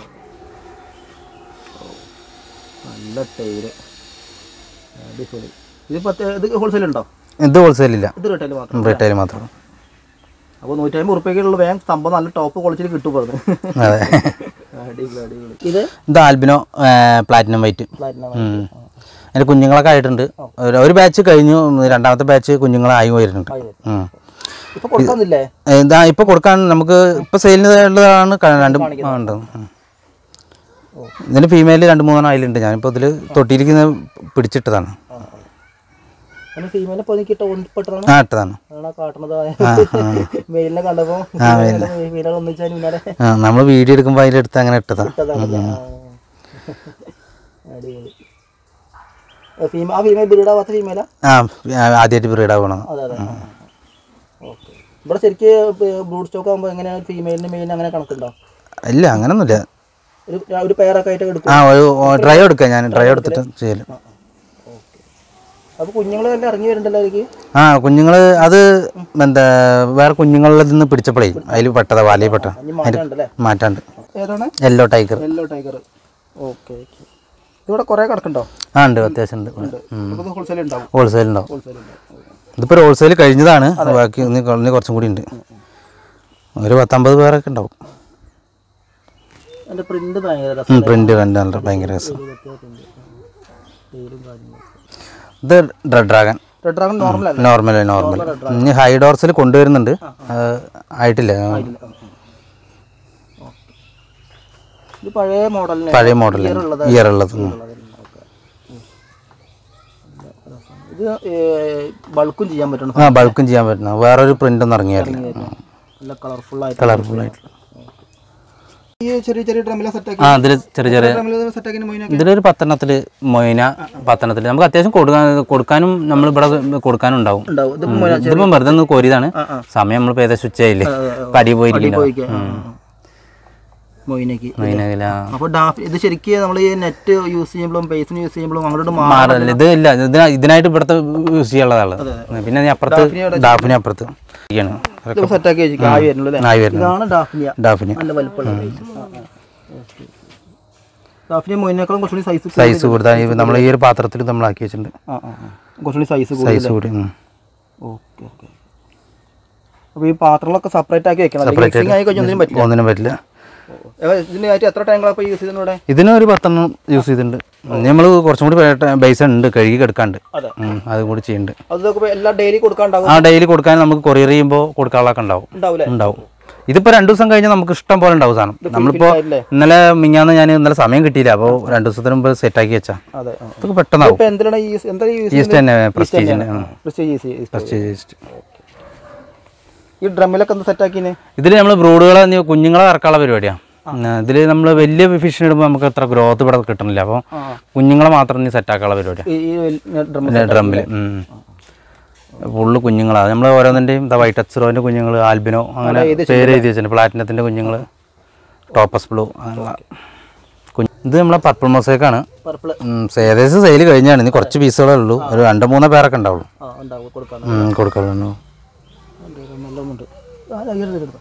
നല്ല ടൈല് അടിപൊളി ഇത് പത്ത് ഇത് ഹോൾസെയിൽ ഉണ്ടോ ഇത് ഹോൾസെയിലില്ല ഇത് റീറ്റെയിൽ മാത്രം റീറ്റെയിൽ മാത്രം അപ്പോൾ നൂറ്റമ്പത് ഉറുപ്പ്യക്കുള്ള വേഗം സംഭവം നല്ല ടോപ്പ് ക്വാളിറ്റിയിൽ കിട്ടും പറഞ്ഞു അതെ അടിപൊളി അടിപൊളി ഇത് ഇത് ആൽബിനോ പ്ലാറ്റിനം വൈറ്റ് പ്ലാറ്റിനം അതിൻ്റെ കുഞ്ഞുങ്ങളൊക്കെ ആയിട്ടുണ്ട് ഒരു- ഒരു ബാച്ച് കഴിഞ്ഞു രണ്ടാമത്തെ ബാച്ച് കുഞ്ഞുങ്ങളായി വരുന്നുണ്ട് ഉം. ഇപ്പൊ കൊടുക്കാന്നില്ലേ ഇതാ ഇപ്പോൾ കൊടുക്കാൻ നമുക്ക് ഇപ്പോൾ സെയിലിന് ഉള്ളതാണ് ക- രണ്ടും ആ, ഉണ്ട് ഉം. ഇതിന് ഫീമെയിൽ രണ്ട് മൂന്നെണ്ണം അതിലുണ്ട് ഞാനിപ്പോൾ ഇതിൽ തൊട്ടിയിരിക്കുന്ന പിടിച്ചിട്ടതാണ് അതിന് ഫീമെയിലെ പൊതിക്കിട്ട് ഒന്നിപ്പെട്ടതാണ് ആ ഇട്ടതാണ് ആണ് കാട്ടണത് മെയിലിനെ കണ്ടപ്പോ മെയിലുകൾ ഒന്നിച്ചാൽ പിന്നാലെ ആ നമ്മൾ വീഡിയോ എടുക്കുമ്പോൾ അതിലെടുത്ത് അങ്ങനെ ഇട്ടതാണ് ഇട്ടതാണല്ലേ? ആ. അടിപൊളി ഫീമെ ആ ഫീമെയിൽ ബ്രീഡാവാത്ത ഫീമെയിലാ ആ ആദ്യമായിട്ട് ബ്രീഡ് ആവണം അതെ അതെ ഓക്കെ ഇവിടെ ശരിക്ക് ബ്രൂഡ് സ്റ്റോക്ക് ആകുമ്പോൾ എങ്ങനെയാണ് ഫീമെയിലിന് മെയിലിന് അങ്ങനെ കണക്കുണ്ടോ ഇല്ല അങ്ങനൊന്നുമില്ല ഒരു ഒരു പെയറൊക്കെ ആയിട്ട് എടുക്കും ആ ഒരു ഡ്രൈ എടുക്കാം ഞാൻ ഡ്രൈ എടുത്തിട്ട് ചെയ്യല് അപ്പോൾ കുഞ്ഞുങ്ങളെല്ലാം ഇറങ്ങി വരുന്നുണ്ടല്ലോ അതിലേക്ക് ആ കുഞ്ഞുങ്ങൾ അത് എന്താ വേറെ കുഞ്ഞുങ്ങളിൽ നിന്ന് പിടിച്ചപ്പോഴേ അതിൽ പെട്ടതാ വാലയിൽ പെട്ട ഇനി മാറ്റാണ്ടല്ലേ മാറ്റാണ്ട് ഏതാണ് yellow tiger yellow tiger okay okay ഇവിടെ കുറേ കിടക്കുന്നുണ്ടോ ആ ഉണ്ട് അത്യാവശ്യം ഉണ്ട് അപ്പോൾ ഹോൾസെയിൽ ഉണ്ടാവും ഹോൾസെയിൽ ഉണ്ടാവും ഹോൾസെയിൽ ഉണ്ടാവും ഇതിപ്പോൾ ഒരു ഹോൾസെയിൽ കഴിഞ്ഞതാണ് ബാക്കി ഇനി കൊ- ഇനി കുറച്ചും കൂടി ഉണ്ട് ഒരു പത്തമ്പത് പേരൊക്കെ ഉണ്ടാവും എൻ്റെ പ്രിന്റ് ഭയങ്കര രസം പ്രിന്റ് കണ്ട് നല്ല ഭയങ്കര രസം പേരും കാര്യങ്ങളും ഇത് red dragon red dragon normal അല്ല നോർമൽ നോർമൽ ഇനി ഹൈ ഡോർസിൽ കൊണ്ടുവരുന്നുണ്ട് അത് ആയിട്ടില്ല ഇത് പഴയ മോഡലിന് പഴയ മോഡൽ ഇയർ ഉള്ളത് ഉം. ഇത് ബൾക്കും ചെയ്യാൻ പറ്റണം ആ ബൾക്കും ചെയ്യാൻ പറ്റുന്ന വേറൊരു പ്രിന്റ് ഒന്നും ഇറങ്ങിയായിരുന്നു നല്ല കളർഫുൾ ആയിട്ട് കളർഫുൾ ആയിട്ടുള്ള ഈ ചെറിയ ചെറിയ ഡ്രമ്മിലെ സെറ്റാക്കി ആ അതിൽ ചെറിയ ചെറിയ ഡ്രമ്മിൽ സെറ്റാക്കി മൊയിന ഇതിലൊരു പത്തെണ്ണത്തിൽ മൊയിന പത്തെണ്ണത്തിൽ നമുക്ക് അത്യാവശ്യം കൊടുക്കാൻ കൊടുക്കാനും നമ്മൾ ഇവിടെ കൊടുക്കാനും ഉണ്ടാവും ഉണ്ടാവും ഇത് മൊയിന ഇതിപ്പം വെറുതെ ഒന്ന് കോരിയതാണ് സമയം നമ്മൾ ഏകദേശം ഉച്ചയായില്ലേ പടി പോയിരിക്കുന്നുണ്ടാവും മൊയിനക്ക് മൊയിനകില അപ്പോൾ ഡാഫ് ഇത് ശരിക്കും നമ്മൾ ഈ നെറ്റ് യൂസ് ചെയ്യുമ്പോഴും പേസിന് യൂസ് ചെയ്യുമ്പോഴും അങ്ങോട്ട് മാറി മാറല്ല ഇത് ഇല്ല ഇതിനാ ഇതിനായിട്ട് ഇവിടുത്തെ യൂസ് ചെയ്യാനുള്ളതാണ് പിന്നെ നീ അപ്പുറത്ത് ഡാഫിനി അപ്പുറത്ത് ഇരിക്കുകയാണ്. സെറ്റാക്കി വെച്ചിരിക്കും ആയി വരുന്നുള്ളൂ അല്ലേ ആയി വരുന്നത് ഇതാണ് ഡാഫ്നിയ ഡാഫിനി നല്ല വലിപ്പമുള്ള ഡാഫ്നിയ മൊയിനേക്കാളും കുറച്ചുകൂടി സൈസ് സൈസ് കൊടുത്താൽ നമ്മൾ ഈ ഒരു പാത്രത്തിൽ നമ്മൾ ആക്കി വെച്ചിട്ടുണ്ട് ആ ആ ആ. കുറച്ചുകൂടി സൈസ് കൂടുതൽ സൈസ് കൂടി ഉം. ഓക്കെ ഓക്കെ അപ്പോൾ ഈ പാത്രങ്ങളൊക്കെ സെപ്പറേറ്റ് ആക്കി വെക്കണം അല്ലെങ്കിൽ Separate mixing ആയി കഴിഞ്ഞാൽ ഒന്നിനും പറ്റില്ല ഒന്നിനും പറ്റില്ല ഏ, ഇതിനായിട്ട് എത്ര ടാങ്കളാണ് ഇപ്പോൾ യൂസ് ചെയ്യുന്നത് ഇവിടെ ഇതിനൊരു പത്തെണ്ണം യൂസ് ചെയ്തിട്ടുണ്ട് നമ്മൾ കുറച്ചും കൂടി ബേസ് ഉണ്ട് കഴുകി കിടക്കാണ്ട് അതെ. ഉം, അതും കൂടി ചെയ്യുന്നുണ്ട് അത് നോക്കുമ്പോൾ എല്ലാം ഡെയിലി കൊടുക്കാണ്ടാവും ആ ഡെയിലി കൊടുക്കാൻ നമുക്ക് കൊറിയർ ചെയ്യുമ്പോൾ കൊടുക്കാനുള്ളതൊക്കെ ഉണ്ടാവും ഉണ്ടാവില്ലേ ഉണ്ടാവും ഇതിപ്പോൾ രണ്ട് ദിവസം കഴിഞ്ഞാൽ നമുക്ക് ഇഷ്ടം പോലെ ഉണ്ടാവും സാധനം നമ്മളിപ്പോൾ ആയില്ലേ? ഇന്നലെ മിഞ്ഞാന്ന് ഞാൻ ഇന്നലെ സമയം കിട്ടിയില്ല അപ്പോൾ രണ്ട് ദിവസത്തിന് മുമ്പ് സെറ്റാക്കി വെച്ചാ അതെ ആ. ഇതൊക്കെ പെട്ടെന്നാവും ഇപ്പോൾ എന്തിനാണ് ഈ എന്താ യൂസ് ഈസ്റ്റ് തന്നെ പ്രസ്റ്റീജിൻ്റെ ഈ ഡ്രമ്മിലൊക്കെ ഒന്ന് സെറ്റ് ആക്കിനെ ഇതിൽ നമ്മൾ ബ്രൂഡുകളെ കുഞ്ഞുങ്ങളെ ഇറക്കാനുള്ള പരിപാടിയാണ് ഇതിൽ നമ്മൾ വലിയ ഫിഷിന് ഇടുമ്പോൾ നമുക്ക് അത്ര ഗ്രോത്ത് ഇവിടെ കിട്ടണില്ല അപ്പോൾ കുഞ്ഞുങ്ങളെ മാത്രം നീ സെറ്റാക്കാനുള്ള പരിപാടിയാണ് ഈ ഡ്രമ്മ് ഡ്രമ്മിൽ ഫുള്ള് കുഞ്ഞുങ്ങളാണ് നമ്മൾ ഓരോന്നിൻ്റെയും ദ വൈറ്റ് അക്സറോൻ്റെ കുഞ്ഞുങ്ങൾ ആൽബിനോ അങ്ങനെ പേര് എഴുതി വെച്ചിട്ടുണ്ട് പ്ലാറ്റിനത്തിൻ്റെ കുഞ്ഞുങ്ങൾ ടോപ്പസ് ബ്ലൂ അങ്ങനെയുള്ള കുഞ്ഞ് ഇത് നമ്മളെ പർപ്പിൾ മൊസൈക്കാണ് പർപ്പിൾ ഏകദേശം സെയിൽ കഴിഞ്ഞാണ് ഇനി കുറച്ച് പീസുകളേ ഉള്ളൂ ഒരു രണ്ട് മൂന്നോ പേരൊക്കെ ഉണ്ടാവുള്ളൂ ആ ഉണ്ടാവും കൊടുക്കാൻ ഉം, കൊടുക്കാറുള്ളൂ നല്ലതുണ്ട് ആ അയ്യോ എടുത്തോ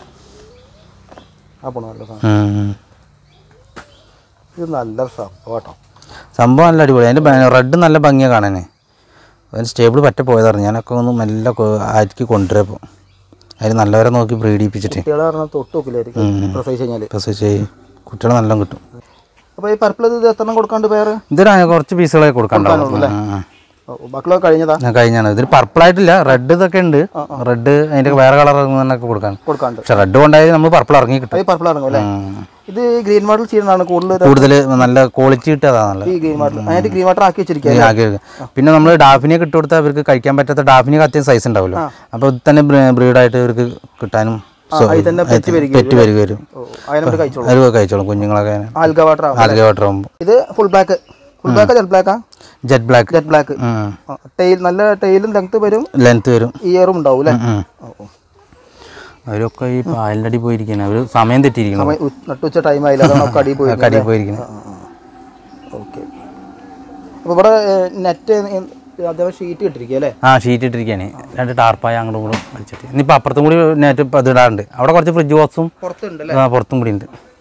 ആ പോണോ നല്ല സാധനം ഉം. ഇത് നല്ല സംഭവം കേട്ടോ സംഭവം നല്ല അടിപൊളി അതിൻ്റെ റെഡ് നല്ല ഭംഗിയാണ് കാണാനേ അതിന് സ്റ്റേബിൾ പറ്റ പോയതാണ് ഞാനൊക്കെ ഒന്ന് മെല്ലെ കൊ- ആക്കി കൊണ്ടുവരപ്പോൾ അതിന് നല്ലവരെ നോക്കി ബ്രീഡ് ചെയ്യിപ്പിച്ചിട്ട് കുട്ടികളെ പറഞ്ഞാൽ തൊട്ട് നോക്കില്ലായിരിക്കും പ്രസവിച്ച് കഴിഞ്ഞാൽ പ്രസവിച്ച് കുട്ടികളെ നല്ല കിട്ടും അപ്പോൾ ഈ പർപ്പിൾ ഇത് എത്ര കൊടുക്കാണ്ട് പേര് ഇതൊരു കുറച്ച് പീസുകളെ കൊടുക്കാനുണ്ടാവും ആ, ബാക്കിയുള്ള കഴിഞ്ഞതാ ആ. കഴിഞ്ഞാണ് ഇതിൽ പർപ്പിൾ ആയിട്ടില്ല റെഡ് ഇതൊക്കെ ഉണ്ട് റെഡ് അതിൻ്റെ വേറെ കളർ ഇറങ്ങുന്നതൊക്കെ കൊടുക്കാൻ കൊടുക്കാണ്ട് പക്ഷെ റെഡ് കൊണ്ടായാലും നമ്മൾ പർപ്പിൾ ഇറങ്ങി കിട്ടും ഈ പർപ്പിൾ ഇറങ്ങും അല്ലേ ഉം. ഇത് ഗ്രീൻ വാട്ടർ ചെയ്യുന്നതാണ് കൂടുതൽ കൂടുതൽ നല്ല ക്വാളിറ്റി കിട്ടിയതാ നല്ല ഈ ഗ്രീൻ വാട്ടർ അതിനായിട്ട് ഗ്രീൻ വാട്ടർ ആക്കി വെച്ചിരിക്കുക ആകെ പിന്നെ നമ്മൾ ഡാഫിനെ ഇട്ട് കൊടുത്താൽ അവർക്ക് കഴിക്കാൻ പറ്റാത്ത ഡാഫിനെ അത്യാവശ്യം സൈസ് ഉണ്ടാവുമല്ലോ അപ്പോൾ ഇത് തന്നെ ബ്രീഡായിട്ട് ഇവർക്ക് കിട്ടാനും സോ- അതിൽ തന്നെ പെറ്റ് വരിക പെറ്റ് വരിക വരും അതിനോട് കഴിച്ചോളൂ അവർ കഴിച്ചോളും കുഞ്ഞുങ്ങളൊക്കെ ആൽഗ വാട്ടർ ആവും ആൽഗ വാട്ടർ ആകുമ്പോൾ ഇത് full black full black jet ബ്ലാക്കാ jet black jet black tail നല്ല ടെയിലും ലെങ്ത് വരും ലെങ്ത് വരും ഇയറും ഉണ്ടാവും അല്ലേ ഉം. അവരൊക്കെ ഈ പാലിൻ്റെ അടി പോയിരിക്കണം അവർ സമയം തെറ്റിയിരിക്കണം സമയം ഉ- നട്ടുച്ച ടൈം ആയില്ല അതാണ് ഒക്കെ അടിയിൽ പോയി കടി പോയിരിക്കണം ഓക്കെ അപ്പോൾ ഇവിടെ നെറ്റ് അതേപോലെ ഷീറ്റ് കിട്ടിരിക്കുക അല്ലേ ആ ഷീറ്റ് ഇട്ടിരിക്കുകയാണ് രണ്ട് ടാർപ്പായ അങ്ങോട്ടും കൂടെ വലിച്ചിട്ട് ഇനിയിപ്പോൾ അപ്പുറത്തും കൂടി നെറ്റ് ഇപ്പം അത് ഇടാറുണ്ട് അവിടെ കുറച്ച് ഫ്രിഡ്ജ് ബോക്സും പുറത്തുണ്ട് ആ, പുറത്തും കൂടി ഉണ്ട്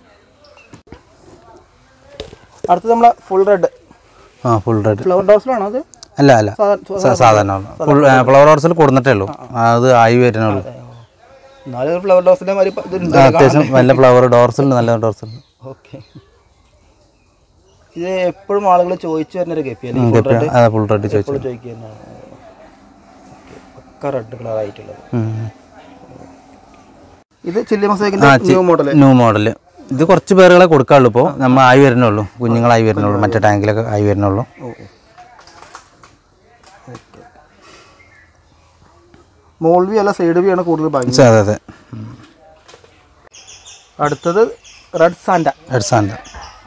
അടുത്തത് നമ്മളെ ഫുൾ റെഡ് ആ ഫുൾ റെഡ് ഫ്ലവർ ഡോസിലാണോ അത് അല്ല അല്ല സ- സാധാരണ ഫുൾ ഫ്ലവർ ഹൗസിൽ കൊടുന്നിട്ടേ ഉള്ളൂ ആ, അത് ആയി വരുന്നുള്ളൂ എന്നാലും ഫ്ലവർ ഡോസിൻ്റെ മാതിരി ഇപ്പ ഇതുണ്ട് ആ, അത്യാവശ്യം നല്ല ഫ്ലവർ ഡോർസിൽ നല്ല ഡോർസിൽ ഓക്കെ ഇത് എപ്പോഴും ആളുകൾ ചോദിച്ചു വരുന്നൊരു ഗപ്പി അല്ലേ ഫുൾ റെഡ് അതെ ഫുൾ റെഡ് ചോദിച്ചു എപ്പോഴും ചോദിക്കുന്നതാണ് പക്ക റെഡ് കളർ ആയിട്ടുള്ളത് ഇത് ചില്ലി മൊസൈക്കിന്റെ ന്യൂ മോഡൽ ന്യൂ മോഡൽ ഇത് കുറച്ച് പേരുകളെ കൊടുക്കാറുള്ളൂ ഇപ്പോൾ നമ്മൾ ആയി വരുന്നുള്ളൂ കുഞ്ഞുങ്ങളായി വരുന്നുള്ളൂ മറ്റേ ടാങ്കിലൊക്കെ ആയി വരുന്നുള്ളൂ മോൾ വ്യൂ അല്ല സൈഡ് വ്യൂ ആണ് കൂടുതൽ ഭംഗി പക്ഷേ അതെ അതെ അടുത്തത് റെഡ് സാൻഡ എഡ്സാൻ്റെ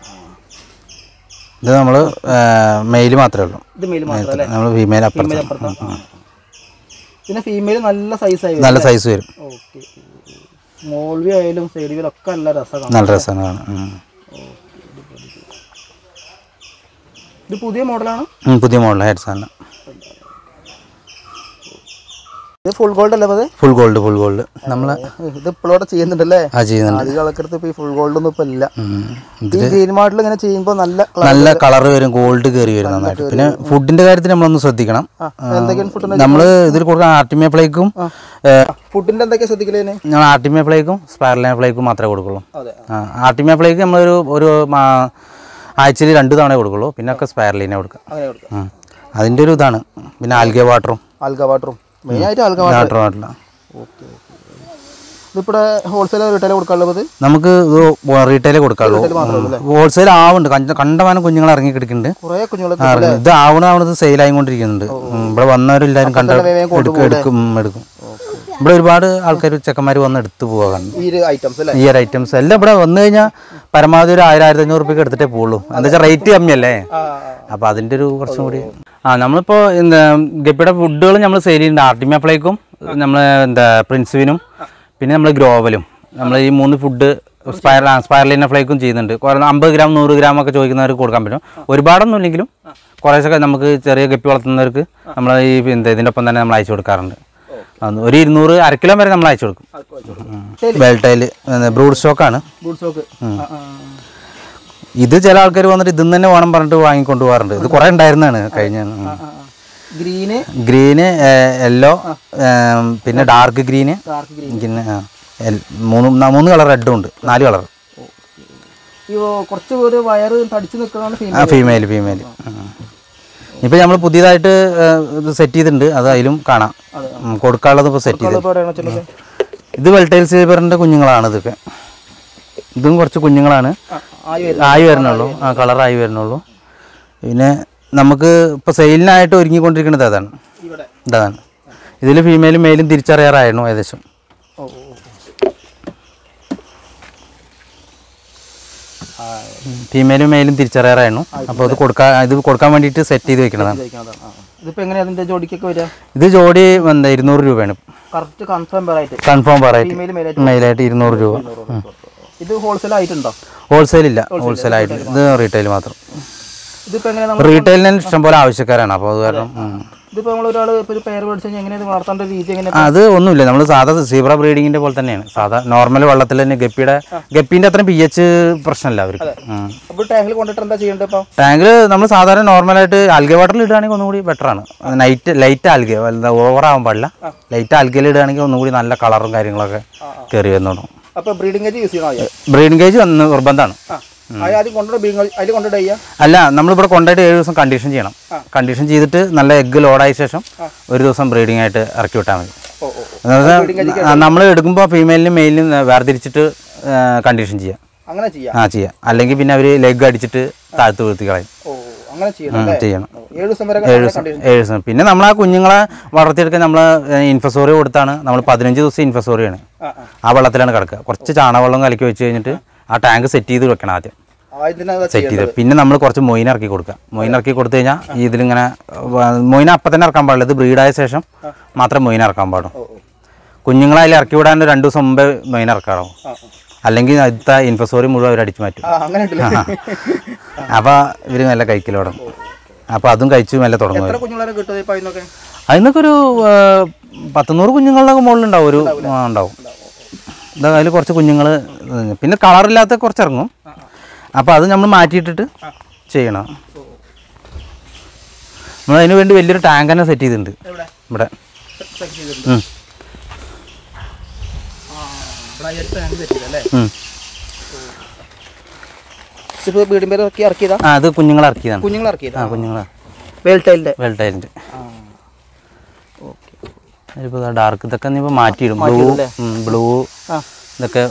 ഇത് നമ്മൾ മെയിൽ മാത്രമേ ഉള്ളൂ ഇത് മെയിൽ മാത്രം അല്ലേ നമ്മൾ ഫീമെയിൽ അപ്പുറത്ത് ഫീമെയിൽ അപ്പുറത്ത് ആ. പിന്നെ ഫീമെയിൽ നല്ല സൈസ് ആയി നല്ല സൈസ് വരും ഓക്കെ മോൾ വ്യൂ ആയാലും സൈഡ് വ്യൂ ഒക്കെ നല്ല രസമാണ് നല്ല രസമാണ് കാണാൻ ഉം. ഇത് പുതിയ മോഡലാണ് ഉം, പുതിയ മോഡൽ ഹെഡ്സാൻ്റെ ഇത് ഫുൾ ഗോൾഡ് അല്ലേ അത് ഫുൾ ഗോൾഡ് ഫുൾ ഗോൾഡ് നമ്മൾ ഇത് ഇപ്പോഴോടെ ചെയ്യുന്നുണ്ടല്ലേ ആ ചെയ്യുന്നുണ്ട് അധികം ആൾക്കാർക്ക് ഇപ്പൊ ഈ ഫുൾ ഗോൾഡ് ഒന്നും ഇപ്പൊ ഇല്ല ഉം. ഈ ഗ്രീൻ മാർട്ടിൽ ഇങ്ങനെ ചെയ്യുമ്പോൾ നല്ല colour- നല്ല കളർ വരും ഗോൾഡ് കയറി വരും നന്നായിട്ട് പിന്നെ ഫുഡിന്റെ കാര്യത്തിൽ നമ്മളൊന്ന് ശ്രദ്ധിക്കണം എന്തൊക്കെയാണ് ഫുഡ് നമ്മൾ ഇതിൽ കൊടുക്കാൻ ആർട്ടിമിയ പ്ലേക്കും ഫുഡിന്റെ എന്തൊക്കെയാ ശ്രദ്ധിക്കലേന് ഞങ്ങൾ ആർട്ടിമിയ പ്ലേക്കും സ്പൈറലിന പ്ലേക്കും മാത്രമേ കൊടുക്കുള്ളൂ അതെ ആർട്ടിമിയ പ്ലേക്ക് നമ്മളൊരു ഒരു ആഴ്ചയിൽ രണ്ട് തവണ കൊടുക്കുള്ളൂ പിന്നെ ഒക്കെ സ്പൈറലിനെ കൊടുക്കാം അങ്ങനെ കൊടുക്കാം ഉം. അതിൻ്റെ ഒരു ഇതാണ് പിന്നെ ആൽഗെ വാട്ടറും ആൽഗ വാട്ടറും മെയിൻ ആയിട്ട് algae water water water okay ഇതിപ്പോ ഹോൾസെയിൽ റീറ്റെയിൽ കൊടുക്കാനുള്ളത് നമുക്ക് ഇത് റീറ്റെയിൽ കൊടുക്കാള്ളൂ ഹോൾസെയിൽ ആവുന്നുണ്ട് കണ്ട- കണ്ടമാനം കുഞ്ഞുങ്ങൾ ഇറങ്ങി കിടക്കുന്നുണ്ട് കുറെ കുഞ്ഞുങ്ങളൊക്കെ ആ, ഇത് ആവണ ആവണത് സെയിൽ ആയിക്കൊണ്ടിരിക്കുന്നുണ്ട് ഉം, ഇവിടെ വന്നവരെല്ലാവരും കണ്ട വേഗം എടുക്കും എടുക്കും ഉം, എടുക്കും ഇവിടെ ഒരുപാട് ആൾക്കാർ ചെക്കന്മാർ വന്ന് എടുത്തു പോകാൻ ഈ ഒരു ഐറ്റംസ് അല്ലേ ഈ ഒരു ഐറ്റംസ് എല്ലാം ഇവിടെ വന്നു കഴിഞ്ഞാൽ പരമാവധി ഒരു ആയിരം ആയിരത്തി അഞ്ഞൂറ് റുപ്യക്ക് എടുത്തിട്ടേ പോകുള്ളൂ എന്താ വെച്ചാൽ റേറ്റ് കമ്മിയല്ലേ ആ അപ്പോൾ അതിൻ്റെ ഒരു കുറച്ചും കൂടി ആ നമ്മളിപ്പോൾ എന്താ ഗപ്പിയുടെ ഫുഡുകൾ നമ്മൾ സെയിൽ ചെയ്യുന്നുണ്ട് ആർട്ടിമിയ ഫ്ലേക്കും നമ്മൾ എന്താ പ്രിൻസുവിനും പിന്നെ നമ്മൾ ഗ്രോവലും നമ്മൾ ഈ മൂന്ന് ഫുഡ് സ്പൈറ സ്പൈറലിന ഫ്ലേക്കും ചെയ്യുന്നുണ്ട് കുറേ അമ്പത് ഗ്രാം നൂറ് ഗ്രാം ഒക്കെ ചോദിക്കുന്നവർക്ക് കൊടുക്കാൻ പറ്റും ഒരുപാടൊന്നും ഇല്ലെങ്കിലും കുറേശ്ശൊക്കെ നമുക്ക് ചെറിയ ഗപ്പി വളർത്തുന്നവർക്ക് നമ്മൾ ഈ എന്താ ഇതിൻ്റെ ഒപ്പം തന്നെ നമ്മൾ അയച്ചു കൊടുക്കാറുണ്ട് അത് ഒരു ഇരുന്നൂറ് അര കിലോ വരെ നമ്മൾ അയച്ചു കൊടുക്കും ബെൽറ്റൈൽ ബ്രൂഡ് സ്റ്റോക്കാണ് ബൂട്ട് സ്റ്റോക്ക് ഇത് ചില ആൾക്കാർ വന്നിട്ട് ഇതിന്ന് തന്നെ വേണം പറഞ്ഞിട്ട് വാങ്ങിക്കൊണ്ട് പോകാറുണ്ട് ഇത് കുറേ ഉണ്ടായിരുന്നതാണ് കഴിഞ്ഞ ഗ്രീന് ഗ്രീന് യെല്ലോ പിന്നെ ഡാർക്ക് ഗ്രീന് ഡാർക്ക് ഗ്രീൻ പിന്നെ ആ, എൽ- മൂന്ന് ന- മൂന്ന് കളർ റെഡും ഉണ്ട് നാല് കളർ ഈ കുറച്ച് പേര് വയറ് തടിച്ചു നിൽക്കുന്നതാണ് ആ ഫീമെയിൽ ഫീമെയിൽ ഫീമെയിൽ ഇപ്പം നമ്മൾ പുതിയതായിട്ട് ഏ, ഇത് സെറ്റ് ചെയ്തിട്ടുണ്ട് അത് അതിലും കാണാം ഉം, കൊടുക്കാനുള്ളത് ഇപ്പോൾ സെറ്റ് ചെയ്ത് ഇപ്പോൾ എവിടെയാണ് വെച്ചാൽ ഇത് വെൽട്ടൈൽ സീബറിൻ്റെ കുഞ്ഞുങ്ങളാണ് ഇതൊക്കെ ഇതും കുറച്ച് കുഞ്ഞുങ്ങളാണ് ആയി വരും ആയി വരണുള്ളൂ ആ കളറായി വരണുള്ളൂ പിന്നെ നമുക്ക് ഇപ്പോൾ സെയിലിനായിട്ട് ഒരുങ്ങിക്കൊണ്ടിരിക്കുന്നത് അതാണ് ഇവിടെ ഇതാണ് ഇതിൽ ഫീമെയിലും മെയിലും തിരിച്ചറിയാറായിരുന്നു ഏകദേശം ഓ ഓ, ഓ. ആ, ഫീമെയിലും മെയിലും തിരിച്ചറിയാറായിരുന്നു അപ്പോൾ ഇത് കൊടുക്കാൻ ഇത് കൊടുക്കാൻ വേണ്ടിയിട്ട് സെറ്റ് ചെയ്ത് വെക്കണതാണ് ഇതായിരിക്കണതാണ്. ആ. ഇതിപ്പോ എങ്ങനെയാ അതിന്റെ ജോഡിക്കൊക്കെ വരിക ഇത് ജോഡി എന്താ ഇരുന്നൂറ് രൂപയാണ് കറക്റ്റ് കൺഫേം പേരായിട്ട് കൺഫേം പറയിട്ട് ഫീമെയിൽ മെയിലായിട്ട് മെയിലായിട്ട് ഇരുന്നൂറ് രൂപ ഇത് ഹോൾസെയിൽ ആയിട്ടുണ്ടോ ഹോൾസെയിൽ ഇല്ല ഹോൾസെയിൽ ആയിട്ട് ഇത് റീറ്റെയിൽ മാത്രം ഇതിപ്പോ എങ്ങനെ നമ്മൾ റീറ്റെയിലിന് ഇഷ്ടംപോലെ ആവശ്യക്കാരാണ് അപ്പോൾ അത് കാരണം ഉം. ഇതിപ്പോ നമ്മൾ ഒരാൾ ഇപ്പൊ ഒരു പേര് മേടിച്ചു കഴിഞ്ഞാൽ എങ്ങനെയാണ് വളർത്തേണ്ട രീതി എങ്ങനെ ആ, അത് ഒന്നുമില്ല നമ്മൾ സാധാ സീബ്ര ബ്രീഡിങ്ങിന്റെ പോലെ തന്നെയാണ് സാധാ നോർമൽ വെള്ളത്തിൽ തന്നെ ഗപ്പിയുടെ ഗപ്പിന്റെ അത്രയും പി എച്ച് പ്രശ്നമില്ല അവർക്ക് ഉം. അപ്പൊ ടാങ്കിൽ കൊണ്ടിട്ട് എന്താ ചെയ്യേണ്ടത് ഇപ്പൊ ടാങ്കിൽ നമ്മൾ സാധാരണ നോർമലായിട്ട് ആൽഗെ വാട്ടറിൽ ഇടുകയാണെങ്കിൽ ഒന്നുകൂടി ബെറ്റർ ആണ് നൈറ്റ് ലൈറ്റ് ആൽഗെ ഓവർ ആവാൻ പാടില്ല ലൈറ്റ് ആൽഗയിൽ ഇടുകയാണെങ്കിൽ ഒന്നുകൂടി നല്ല കളറും കാര്യങ്ങളൊക്കെ കയറി വരുന്നുണ്ടോ അപ്പൊ ബ്രീഡിംഗ് കേജ് യൂസ് ചെയ്യണോ ആദ്യം? ബ്രീഡിംഗ് കേജ് വന്ന് നിർബന്ധമാണ് ആ അത് ആദ്യം കൊണ്ടുപോയി ബ്രീഡിംഗ് അതിൽ കൊണ്ടിട്ട് ചെയ്യാ അല്ല നമ്മളിവിടെ കൊണ്ടുപോയിട്ട് ഏഴ് ദിവസം കണ്ടീഷൻ ചെയ്യണം കണ്ടീഷൻ ചെയ്തിട്ട് നല്ല എഗ്ഗ് ലോഡായ ശേഷം ഒരു ദിവസം ബ്രീഡിംഗ് ആയിട്ട് ഇറക്കി വിട്ടാൽ മതി ഓ ഓ നമ്മൾ എടുക്കുമ്പോൾ ഫീമെയിലിനും മെയിലിനും വേർതിരിച്ചിട്ട് കണ്ടീഷൻ ചെയ്യാം അങ്ങനെ ചെയ്യാം ആ ചെയ്യാം അല്ലെങ്കിൽ പിന്നെ അവർ ലെഗ് അടിച്ചിട്ട് താഴ്ത്ത് വീഴ്ത്തി കളയും ഓ അങ്ങനെ ചെയ്യണം ഉം, അല്ലേ ചെയ്യണം ഓ, ഏഴ് ദിവസം വരെ ഏഴ് ദിവസം ഏഴ് ദിവസം പിന്നെ നമ്മൾ ആ കുഞ്ഞുങ്ങളെ വളർത്തിയെടുക്കാൻ നമ്മൾ ഇൻഫസോറി കൊടുത്താണ് നമ്മൾ പതിനഞ്ച് ദിവസം ഇൻഫസോറിയാണ് ആ ആ ആ വെള്ളത്തിലാണ് കിടക്കുക കുറച്ച് ചാണകവെള്ളം കലക്കി വെച്ച് കഴിഞ്ഞിട്ട് ആ ടാങ്ക് സെറ്റ് ചെയ്ത് വെക്കണം ആദ്യം ആദ്യത്തിന് അത് സെറ്റ് ചെയ്ത് പിന്നെ നമ്മൾ കുറച്ച് മൊയിൻ ഇറക്കി കൊടുക്കുക മൊയിൻ ഇറക്കി കൊടുത്തു കഴിഞ്ഞാൽ ഇതിലിങ്ങനെ മൊയിൻ അപ്പം തന്നെ ഇറക്കാൻ പാടില്ല ഇത് ബ്രീഡായ ശേഷം മാത്രമേ മൊയിൻ ഇറക്കാൻ പാടും ഓ ഓ കുഞ്ഞുങ്ങളെ അതിൽ ഇറക്കി വിടാൻ രണ്ട് ദിവസം മുമ്പേ മൊയിൻ ഇറക്കാറോ ആ അല്ലെങ്കിൽ അടുത്ത ഇൻഫസോറി മുഴുവൻ അവർ അടിച്ചു മാറ്റും ആ അങ്ങനെ ഉണ്ടല്ലേ അപ്പോൾ ഇവർ നല്ല കഴിക്കൽ തുടങ്ങും അപ്പോൾ അതും കഴിച്ചു മെല്ലെ തുടങ്ങും എത്ര കുഞ്ഞുങ്ങളെ കിട്ടുന്നത് ഇപ്പൊ അതിനൊക്കെ അതിനൊക്കെ ഒരു ആ, പത്തുനൂറ് കുഞ്ഞുങ്ങളുടെ മുകളിലുണ്ടാവും ഒരു ആ, ഉണ്ടാവും ഇതാ അതിൽ കുറച്ച് കുഞ്ഞുങ്ങൾ പിന്നെ കളറില്ലാത്ത കുറച്ച് ഇറങ്ങും അപ്പോൾ അത് നമ്മൾ മാറ്റിയിട്ടിട്ട് ചെയ്യണം നമ്മൾ അതിന് വേണ്ടി വലിയൊരു ടാങ്ക് തന്നെ സെറ്റ് ചെയ്തിട്ടുണ്ട് എവിടെ ഇവിടെ സെറ്റ് ചെയ്തിട്ടുണ്ട് ഉം. ആ ഇവിടെ ഈ ഒരു ടാങ്ക് സെറ്റ് ചെയ്തല്ലേ ഉം. ഇതിപ്പോ വീടിൻ പേര് ഇറക്കി ഇറക്കിയതാ ആ അത് കുഞ്ഞുങ്ങളെ ഇറക്കിയതാണ് കുഞ്ഞുങ്ങൾ ഇറക്കിയതാ ആ കുഞ്ഞുങ്ങളെ വേൾട്ടൈലിന്റെ വെൽട്ടൈലിൻ്റെ ആ ഓക്കെ അതിലിപ്പോൾ ഡാർക്ക് ഇതൊക്കെ ഇപ്പോൾ മാറ്റിയിടും ബ്ലൂ ബ്ലൂ ആ ഇതൊക്കെ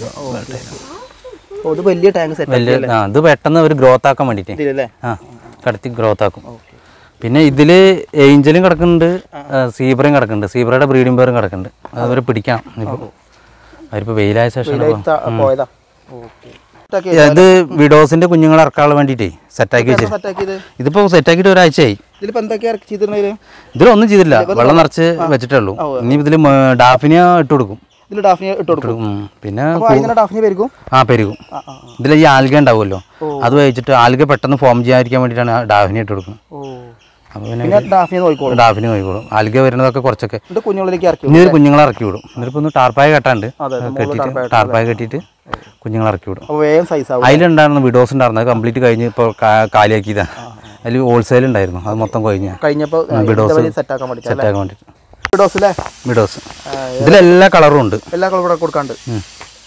ഓ ഇത് വലിയ ടാങ്ക് സെറ്റ് വലിയ ആ ഇത് പെട്ടെന്ന് ഒരു ഗ്രോത്ത് ആക്കാൻ വേണ്ടിയിട്ട് ഇതിലല്ലേ ആ കടത്തി ഗ്രോത്ത് ആക്കും ഓക്കെ പിന്നെ ഇതിൽ ഏഞ്ചലും കിടക്കുന്നുണ്ട് സീബ്രയും കിടക്കുന്നുണ്ട് സീബ്രയുടെ ബ്രീഡിംഗ് പേരും കിടക്കുന്നുണ്ട് അത് അവരെ പിടിക്കണം ഇപ്പോൾ അവരിപ്പോൾ വെയിലായ ശേഷം പോയതാ ഓക്കെ ഇത് വിഡോസിന്റെ കുഞ്ഞുങ്ങളെ ഇറക്കാൻ വേണ്ടിയിട്ടേ സെറ്റാക്കി വെച്ചു സെറ്റ് ആക്കിയത് ഇതിപ്പോൾ സെറ്റാക്കിയിട്ട് ഒരാഴ്ചയായി ഇതിലിപ്പോ എന്തൊക്കെയാ ഇറക്കി ചെയ്തിട്ടുണ്ടെങ്കിൽ ഇതിലൊന്നും ചെയ്തില്ല വെള്ളം നിറച്ച് വെച്ചിട്ടേ ഉള്ളൂ ഇനി ഇതിൽ ഡാഫിനിയ ഇട്ട് കൊടുക്കും ഇതിൽ ഡാഫിനി ഇട്ട് കൊടുക്കും ഉം. പിന്നെ അപ്പൊ അതിങ്ങനെ ഡാഫിനി പെരുക്കും ആ പെരുകും ആ ആ ആ. ഇതിൽ ഈ ആൽഗ ഉണ്ടാവുമല്ലോ അത് വെച്ചിട്ട് ആൽഗ പെട്ടെന്ന് ഫോം ചെയ്യാതിരിക്കാൻ വേണ്ടിയിട്ടാണ് ഡാഫിനി ഇട്ട് കൊടുക്കുന്നത് ഓ അപ്പോൾ പിന്നെ പിന്നെ ഡാഫിനെ നോക്കിക്കോളും ഡാഫിന് നോക്കിക്കോളും ആൽഗ വരുന്നതൊക്കെ കുറച്ചൊക്കെ ഇത് കുഞ്ഞുങ്ങളിലേക്ക് ഇറക്കി ഇനി ഒരു കുഞ്ഞുങ്ങളെ ഇറക്കി വിടും എന്നിട്ട് ഒന്ന് ടാർപ്പായ കെട്ടാണ്ട് അതെ, കെട്ടിയിട്ട് ടാർപ്പായ കെട്ടിയിട്ട് കുഞ്ഞുങ്ങളെ ഇറക്കി വിടും അപ്പോൾ വേഗം സൈസ് ആവും അതിലുണ്ടായിരുന്ന വിഡോസ് ഉണ്ടായിരുന്നു അത് കംപ്ലീറ്റ് കഴിഞ്ഞ് ഇപ്പോൾ കാലിയാക്കിയതാ അതിൽ ഹോൾസെയിൽ ഉണ്ടായിരുന്നു അത് മൊത്തം കഴിഞ്ഞ കഴിഞ്ഞപ്പോൾ വിഡോസ് സെറ്റ് ആക്കാൻ വേണ്ടി സെറ്റ് ആക്കാൻ വേണ്ടിയിട്ട് വിഡോസ് അല്ലേ വിഡോസ് ഇതിലെല്ലാ കളറും ഉണ്ട് എല്ലാ കളറും ഇവിടെ കൊടുക്കാണ്ട് ഉം.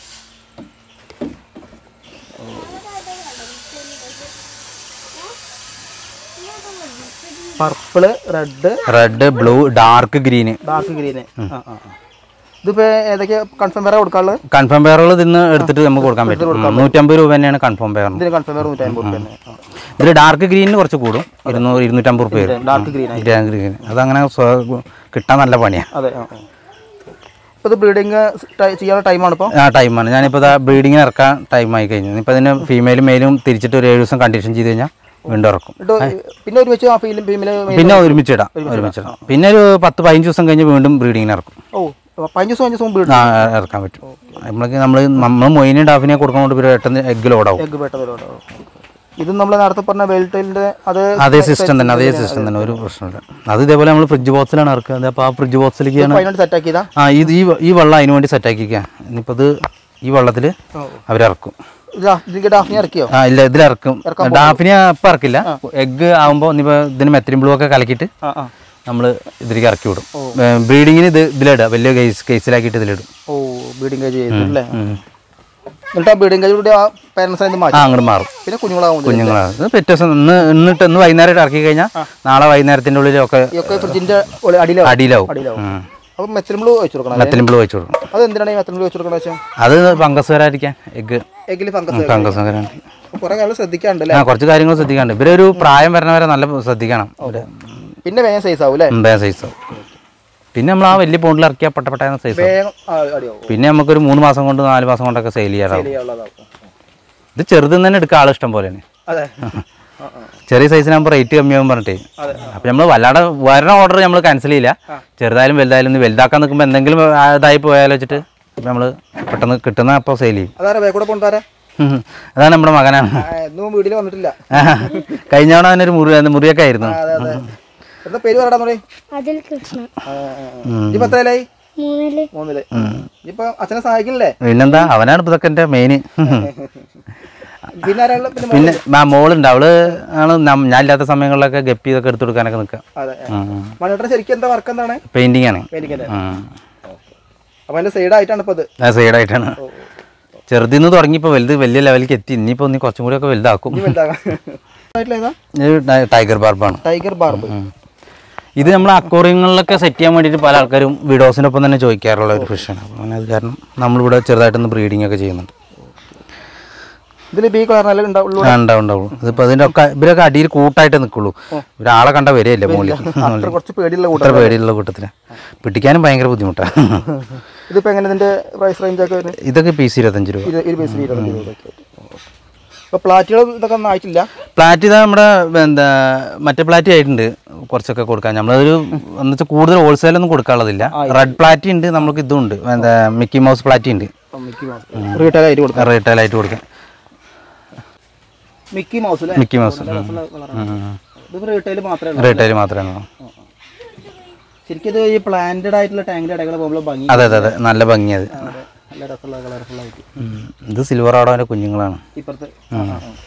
Purple red red blue dark green dark green ആ ആ ആ. ഇതിപ്പോ ഏതൊക്കെ കൺഫേം വേറെ കൊടുക്കാനുള്ളത് കൺഫേം പെയറുകൾ ഇതിന്ന് എടുത്തിട്ട് നമുക്ക് കൊടുക്കാൻ പറ്റും ഉം, നൂറ്റമ്പത് രൂപ തന്നെയാണ് കൺഫേം പെയറിന് ഇതിന് കൺഫേം വേറെ നൂറ്റി അമ്പത് തന്നെ ഇതിൽ ഡാർക്ക് ഗ്രീനിന് കുറച്ച് കൂടും ഇരുന്നൂറ് ഇരുന്നൂറ്റമ്പത് രൂപ വരും ഡാർക്ക് ഗ്രീൻ ആയി ഡാർക്ക് ഗ്രീൻ അതങ്ങനെ സ്വ- കിട്ടാൻ നല്ല പണിയാണ് അതെ ആ ആ. ഇപ്പൊ ഇത് ബ്രീഡിങ് ചെയ്യാനുള്ള ടൈമാണ് ഇപ്പോൾ ആ ടൈമാണ് ഞാനിപ്പോൾ ഇതാ ബ്രീഡിങ്ങിന് ഇറക്കാൻ ടൈമായി കഴിഞ്ഞു ഇപ്പോൾ ഇതിന് ഫീമെയിലും മെയിലും തിരിച്ചിട്ട് ഒരു ഏഴ് ദിവസം കണ്ടീഷൻ ചെയ്ത് കഴിഞ്ഞാൽ വീണ്ടും ഇറക്കും എന്നിട്ട് പിന്നെ ഒരുമിച്ച് ആ ഫീലും ഫീമില് പിന്നെ ഒരുമിച്ചിടാം ഒരുമിച്ചിടാം പിന്നെ ഒരു പത്ത് പതിനഞ്ച് ദിവസം കഴിഞ്ഞ് വീണ്ടും ബ്രീഡിങ്ങിന് ഇറക്കും ഓ പതിനഞ്ച് ദിവസം അഞ്ച് ദിവസം ബ്രീഡ് ആ ഇറക്കാൻ പറ്റും നമ്മൾക്ക് നമ്മൾ നമ്മൾ മൊയിനും ഡാഫിനെ കൊടുക്കുന്നതുകൊണ്ട് പിന്നെ പെട്ടെന്ന് എഗ് ലോഡാവും എഗ് പെട്ടതോടെ ഇത് നമ്മൾ നേരത്തെ പറഞ്ഞ വെൽറ്റൈലിന്റെ അത് അതേ സിസ്റ്റം തന്നെ അതേ സിസ്റ്റം തന്നെ ഒരു പ്രശ്നമില്ല അത് ഇതേപോലെ നമ്മൾ ഫ്രിഡ്ജ് ബോക്സിലാണ് ഇറക്കുക അത് അപ്പോൾ ആ ഫ്രിഡ്ജ് ബോക്സിലേക്കാണ് അതിനോട് സെറ്റ് ആക്കിയതാ ആ ഇത് ഈ വ- ഈ വെള്ളം അതിന് വേണ്ടി സെറ്റാക്കിക്കുക ഇനിയിപ്പോൾ ഇത് ഈ വെള്ളത്തിൽ അവരിറക്കും ഇത് ഇതിലേക്ക് ഡാഫിനെ ഇറക്കിയോ ആ ഇല്ല ഇതിലിറക്കും ഡാഫിനെ അപ്പം ഇറക്കില്ല എഗ്ഗ് ആകുമ്പോൾ ഇനിയിപ്പോൾ ഇതിന് മെത്തരിൻ ബ്ലൂ ഒക്കെ കലക്കിയിട്ട് ആ ആ നമ്മൾ ഇതിലേക്ക് ഇറക്കി വിടും ബ്രീഡിങ്ങിന് ഇത് ഇതിലിടുക വലിയ കേസ് കേസിലാക്കിയിട്ട് ഇതിലിടും ഓ ബീഡിങ് കേജ് ചെയ്തില്ലേ ഉം. എന്നിട്ട് ആ ബീഡിങ് കേജ് കൂടി ആ പേരൻസ് നിന്ന് ആ മാറ്റി അങ്ങോട്ട് മാറും പിന്നെ കുഞ്ഞുങ്ങളാവും ഇത്. കുഞ്ഞുങ്ങളാണ് ഇത് പിറ്റേ ദിവസം ഇന്ന് എന്നിട്ട് ഇന്ന് വൈകുന്നേരം ഇറക്കി കഴിഞ്ഞാൽ നാളെ വൈകുന്നേരത്തിൻ്റെ ഉള്ളിലൊക്കെ ഇതൊക്കെ ഫ്രിഡ്ജിന്റെ അടിയിലാവും അടിയിലാവും അടിയിലാവും ഉം. അപ്പൊ മെത്തലിമ്പിള് വെച്ച് കൊടുക്കണം അല്ലേ? മെത്തലിൻ ബ്ലൂ വെച്ച് കൊടുക്കും അത് എന്തിനാണ് ഈ മെത്തലിമ്പിള് വെച്ച് കൊടുക്കണം വെച്ചാൽ അത് ഫംഗസ് വരാതിരിക്കാൻ എഗ്ഗ് എഗ്ഗിൽ ഫംഗസ് ഫംഗസ് വരാൻ കുറെ കാലം ശ്രദ്ധിക്കാണ്ട് അല്ലേ ആ കുറച്ച് കാര്യങ്ങൾ ശ്രദ്ധിക്കാണ്ട് ഇവരൊരു പ്രായം വരണവരെ നല്ല ശ്രദ്ധിക്കണം ഇവര് പിന്നെ വേഗം സൈസ് ആവും അല്ലേ ഉണ്ടായ സൈസ് പിന്നെ നമ്മൾ ആ വലിയ പോണ്ടിൽ ഇറക്കിയ പട്ടപ്പട്ടായ സൈസ് വേഗം ആ, അടിയാവും പിന്നെ നമുക്കൊരു മൂന്ന് മാസം കൊണ്ട് നാല് മാസം കൊണ്ടൊക്കെ സെയിൽ ചെയ്യാറാവും ചെയ്യാനുള്ളതാവും ഇത് ചെറുതിൽ തന്നെ എടുക്കുക ആൾ ഇഷ്ടം പോലെയാണ് അതെ ആ, ആ. ചെറിയ സൈസിനാകുമ്പോൾ റേറ്റ് കമ്മിയാകും പറഞ്ഞിട്ടേ അതെ അപ്പം നമ്മൾ വല്ലാതെ വരണ ഓർഡർ നമ്മൾ ക്യാൻസൽ ചെയ്യില്ല ചെറുതായാലും വലുതായാലും ഒന്ന് വലുതാക്കാൻ നിൽക്കുമ്പോൾ എന്തെങ്കിലും ആ ഇതായി പോയാലോ വെച്ചിട്ട് നമ്മൾ പെട്ടെന്ന് കിട്ടുന്ന അപ്പോൾ സെയിൽ ചെയ്യും അതാരാ വേ കൂടെ കൊണ്ടുവരാ ഉം. അതാണ് നമ്മുടെ മകനാണ് എന്നും വീട്ടിൽ വന്നിട്ടില്ല കഴിഞ്ഞ തവണ അതിനൊരു മുറി മുറിയൊക്കെ ആയിരുന്നു ആ, അതെ അതെ എന്താ പേര് പറയടാ നോടി അതിൽ കൃഷ്ണ ഇപ്പൊ എത്രയിലായി മൂന്നില് മൂന്നില് ഇപ്പൊ അച്ഛനെ സഹായിക്കില്ലേ പിന്നെന്താ അവനാണ് ഇപ്പൊ ഇതൊക്കെ എൻ്റെ മെയിൻ പിന്നെ ആരാളുള്ള പിന്നെ പിന്നെ ആ മോളുണ്ട് അവള് ആണ് നം- ഞാൻ ഇല്ലാത്ത സമയങ്ങളിലൊക്കെ ഗപ്പി ഇതൊക്കെ എടുത്തു കൊടുക്കാനൊക്കെ നിൽക്കുക അതെ മണിയേട്ടൻ ശരിക്കും എന്താ വർക്ക് എന്താണ് പെയിന്റിങ് ആണ് പെയിന്റിങ്ങിന്റെ അപ്പൊ അതിന്റെ സൈഡ് ആയിട്ടാണ് ഇപ്പൊ ഇത് ആ സൈഡായിട്ടാണ് ചെറുതിന്ന് തുടങ്ങി ഇപ്പോൾ വലുത് വലിയ ലെവലിലേക്ക് എത്തി ഇനിയിപ്പോൾ നീ കുറച്ചും കൂടി ഒക്കെ വലുതാക്കും ഇനി വലുതാകാൻ ആയിട്ടുള്ള ഏതാ ഇത് ടൈ- ടൈഗർ ബാർബാണ് ടൈഗർ ബാർബ് ഇത് നമ്മൾ അക്വറിയങ്ങളിലൊക്കെ സെറ്റ് ചെയ്യാൻ വേണ്ടിയിട്ട് പല ആൾക്കാരും വിഡോസിൻ്റെ ഒപ്പം തന്നെ ചോദിക്കാറുള്ള ഒരു ഫിഷാണ് അപ്പോൾ അങ്ങനെ അത് കാരണം നമ്മളിവിടെ ചെറുതായിട്ടൊന്ന് ബ്രീഡിംഗ് ഒക്കെ ചെയ്യുന്നുണ്ട് ഇതിൽ ബി കളറിനല്ലേ ഉണ്ടാവുള്ളൂ ആ, ഉണ്ടാവും ഉണ്ടാവും ഇതിപ്പോൾ അതിൻ്റെ ഒക്കെ ഇവരൊക്കെ അടിയിൽ കൂട്ടായിട്ട് നിൽക്കുള്ളൂ ഒരാളെ കണ്ട വരെയല്ലേ മോളിൽ അത്ര കുറച്ച് പേടിയുള്ള ഇത്ര കൂട്ടം പേടിയുള്ള കൂട്ടത്തിൽ പിടിക്കാനും ഭയങ്കര ബുദ്ധിമുട്ടാണ് ഇതിപ്പോ എങ്ങനെ ഇതിന്റെ പ്രൈസ് റേഞ്ച് ഒക്കെ വരുന്നത് ഇതൊക്കെ പീസ് ഇരുപത്തഞ്ച് രൂപ ഇത് ഒരു പൈസ ഇരുപത് രൂപയൊക്കെ ഇപ്പൊ പ്ലാറ്റുകൾ ഇതൊക്കെ ഒന്നും ആയിട്ടില്ല പ്ലാറ്റ് ഇതാ നമ്മുടെ എന്താ മറ്റേ പ്ലാറ്റ് ആയിട്ടുണ്ട് കുറച്ചൊക്കെ കൊടുക്കാൻ നമ്മളതൊരു എന്ന് വെച്ചാൽ കൂടുതൽ ഹോൾസെയിലൊന്നും കൊടുക്കാനുള്ളതില്ല റെഡ് പ്ലാറ്റി ഉണ്ട് നമുക്ക് ഇതും ഉണ്ട് എന്താ മിക്കി മൗസ് പ്ലാറ്റി ഉണ്ട് മിക്കി മൗസ് റീറ്റെയിൽ ആയിട്ട് കൊടുക്കാം റീറ്റെയിൽ ആയിട്ട് കൊടുക്കാൻ മിക്കി മൗസ് അല്ലേ മിക്കി മൗസ് ഇത് റീറ്റെയിൽ മാത്രമേ ഉള്ളൂ റീറ്റെയിൽ മാത്രമേ ഉള്ളൂ ശരിക്കും ഇത് ഈ പ്ലാന്റഡ് ആയിട്ടുള്ള ടാങ്കിന്റെ ഇടകൾ പോകുമ്പോൾ ഭംഗി അതെ അതെ അതെ നല്ല ഭംഗി അത് അതെ. നല്ല രസമുള്ള കളർഫുൾ ആയിട്ട് ഉം. ഇത് സിൽവർ ആടോൻ്റെ കുഞ്ഞുങ്ങളാണ് ഇപ്പുറത്ത് ആ, ആ, ആ.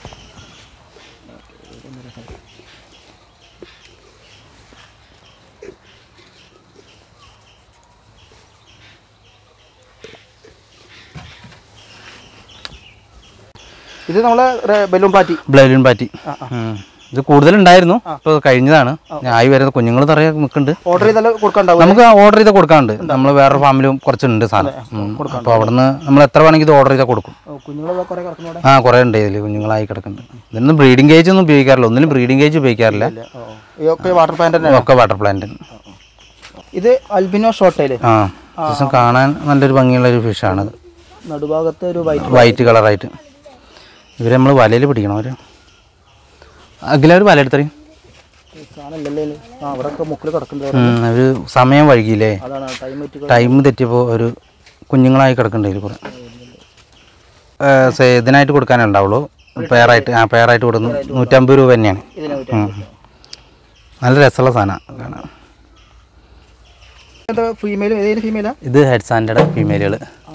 ഇത് നമ്മളെ ബലൂൺ പാറ്റി ബ്ലൈലിൻ പാറ്റി ഉം. ഇത് കൂടുതലുണ്ടായിരുന്നു ഇപ്പോൾ കഴിഞ്ഞതാണ് ആയി വരുന്ന കുഞ്ഞുങ്ങൾ നിറയെ നിൽക്കുന്നുണ്ട് ഓർഡർ ചെയ്താൽ കൊടുക്കണ്ടാവും നമുക്ക് ഓർഡർ ചെയ്താൽ കൊടുക്കാനുണ്ട് നമ്മൾ വേറെ ഫാമിലും കുറച്ചുണ്ട് സാധനം അപ്പോൾ അവിടെ നിന്ന് നമ്മൾ എത്ര വേണമെങ്കിൽ ഇത് ഓർഡർ ചെയ്താൽ കൊടുക്കും കുഞ്ഞുങ്ങളെ കുറെ കിടക്കുന്നവിടെ ആ കുറേ ഉണ്ട് ഇതിൽ കുഞ്ഞുങ്ങളായി കിടക്കുന്നുണ്ട് ഇതിനൊന്നും ബ്രീഡിംഗ് കേജ് ഒന്നും ഉപയോഗിക്കാറില്ല ഒന്നിനും ബ്രീഡിംഗ് കേജ് ഉപയോഗിക്കാറില്ല ഇതൊക്കെ വാട്ടർ പാൻറ് തന്നെയാണ് ഒക്കെ വാട്ടർ പ്ലാന്റ് ഇത് അൽബിനോ ഷോർട്ടയില് ആ ദിവസം കാണാൻ നല്ലൊരു ഭംഗിയുള്ള ഒരു ഫിഷാണ് നടുഭാഗത്ത് ഒരു വൈറ്റ് വൈറ്റ് കളറായിട്ട് ഇവരെ നമ്മൾ വലയിൽ പിടിക്കണം അവർ അഖില ഒരു വല എടുത്തറിയും സാധനമല്ലല്ലേ ഇത്? ആ അവിടെ ഒക്കെ മുക്കിൽ കിടക്കുന്നുണ്ട് ഒരു സമയം വൈകിയില്ലേ അതാണ് ടൈം വെച്ച് ടൈം തെറ്റിയപ്പോൾ ഒരു കുഞ്ഞുങ്ങളായി കിടക്കുന്നുണ്ട് ഇതിൽ കൂടെ ഏ, സേ- ഇതിനായിട്ട് കൊടുക്കാനേ ഉണ്ടാവുള്ളൂ പെയറായിട്ട് ആ പെയറായിട്ട് കൊടുക്കുന്നു നൂറ്റമ്പത് രൂപ തന്നെയാണ് ഇതിനെ പറ്റി ഉം. നല്ല രസമുള്ള സാധനമാണ് കാണാൻ എന്താ ഫീമെയിലും ഏതെങ്കിലും ഫീമെയിലാ ഇത് ഹെഡ് സാൻഡയുടെ ഫീമെയിലുകൾ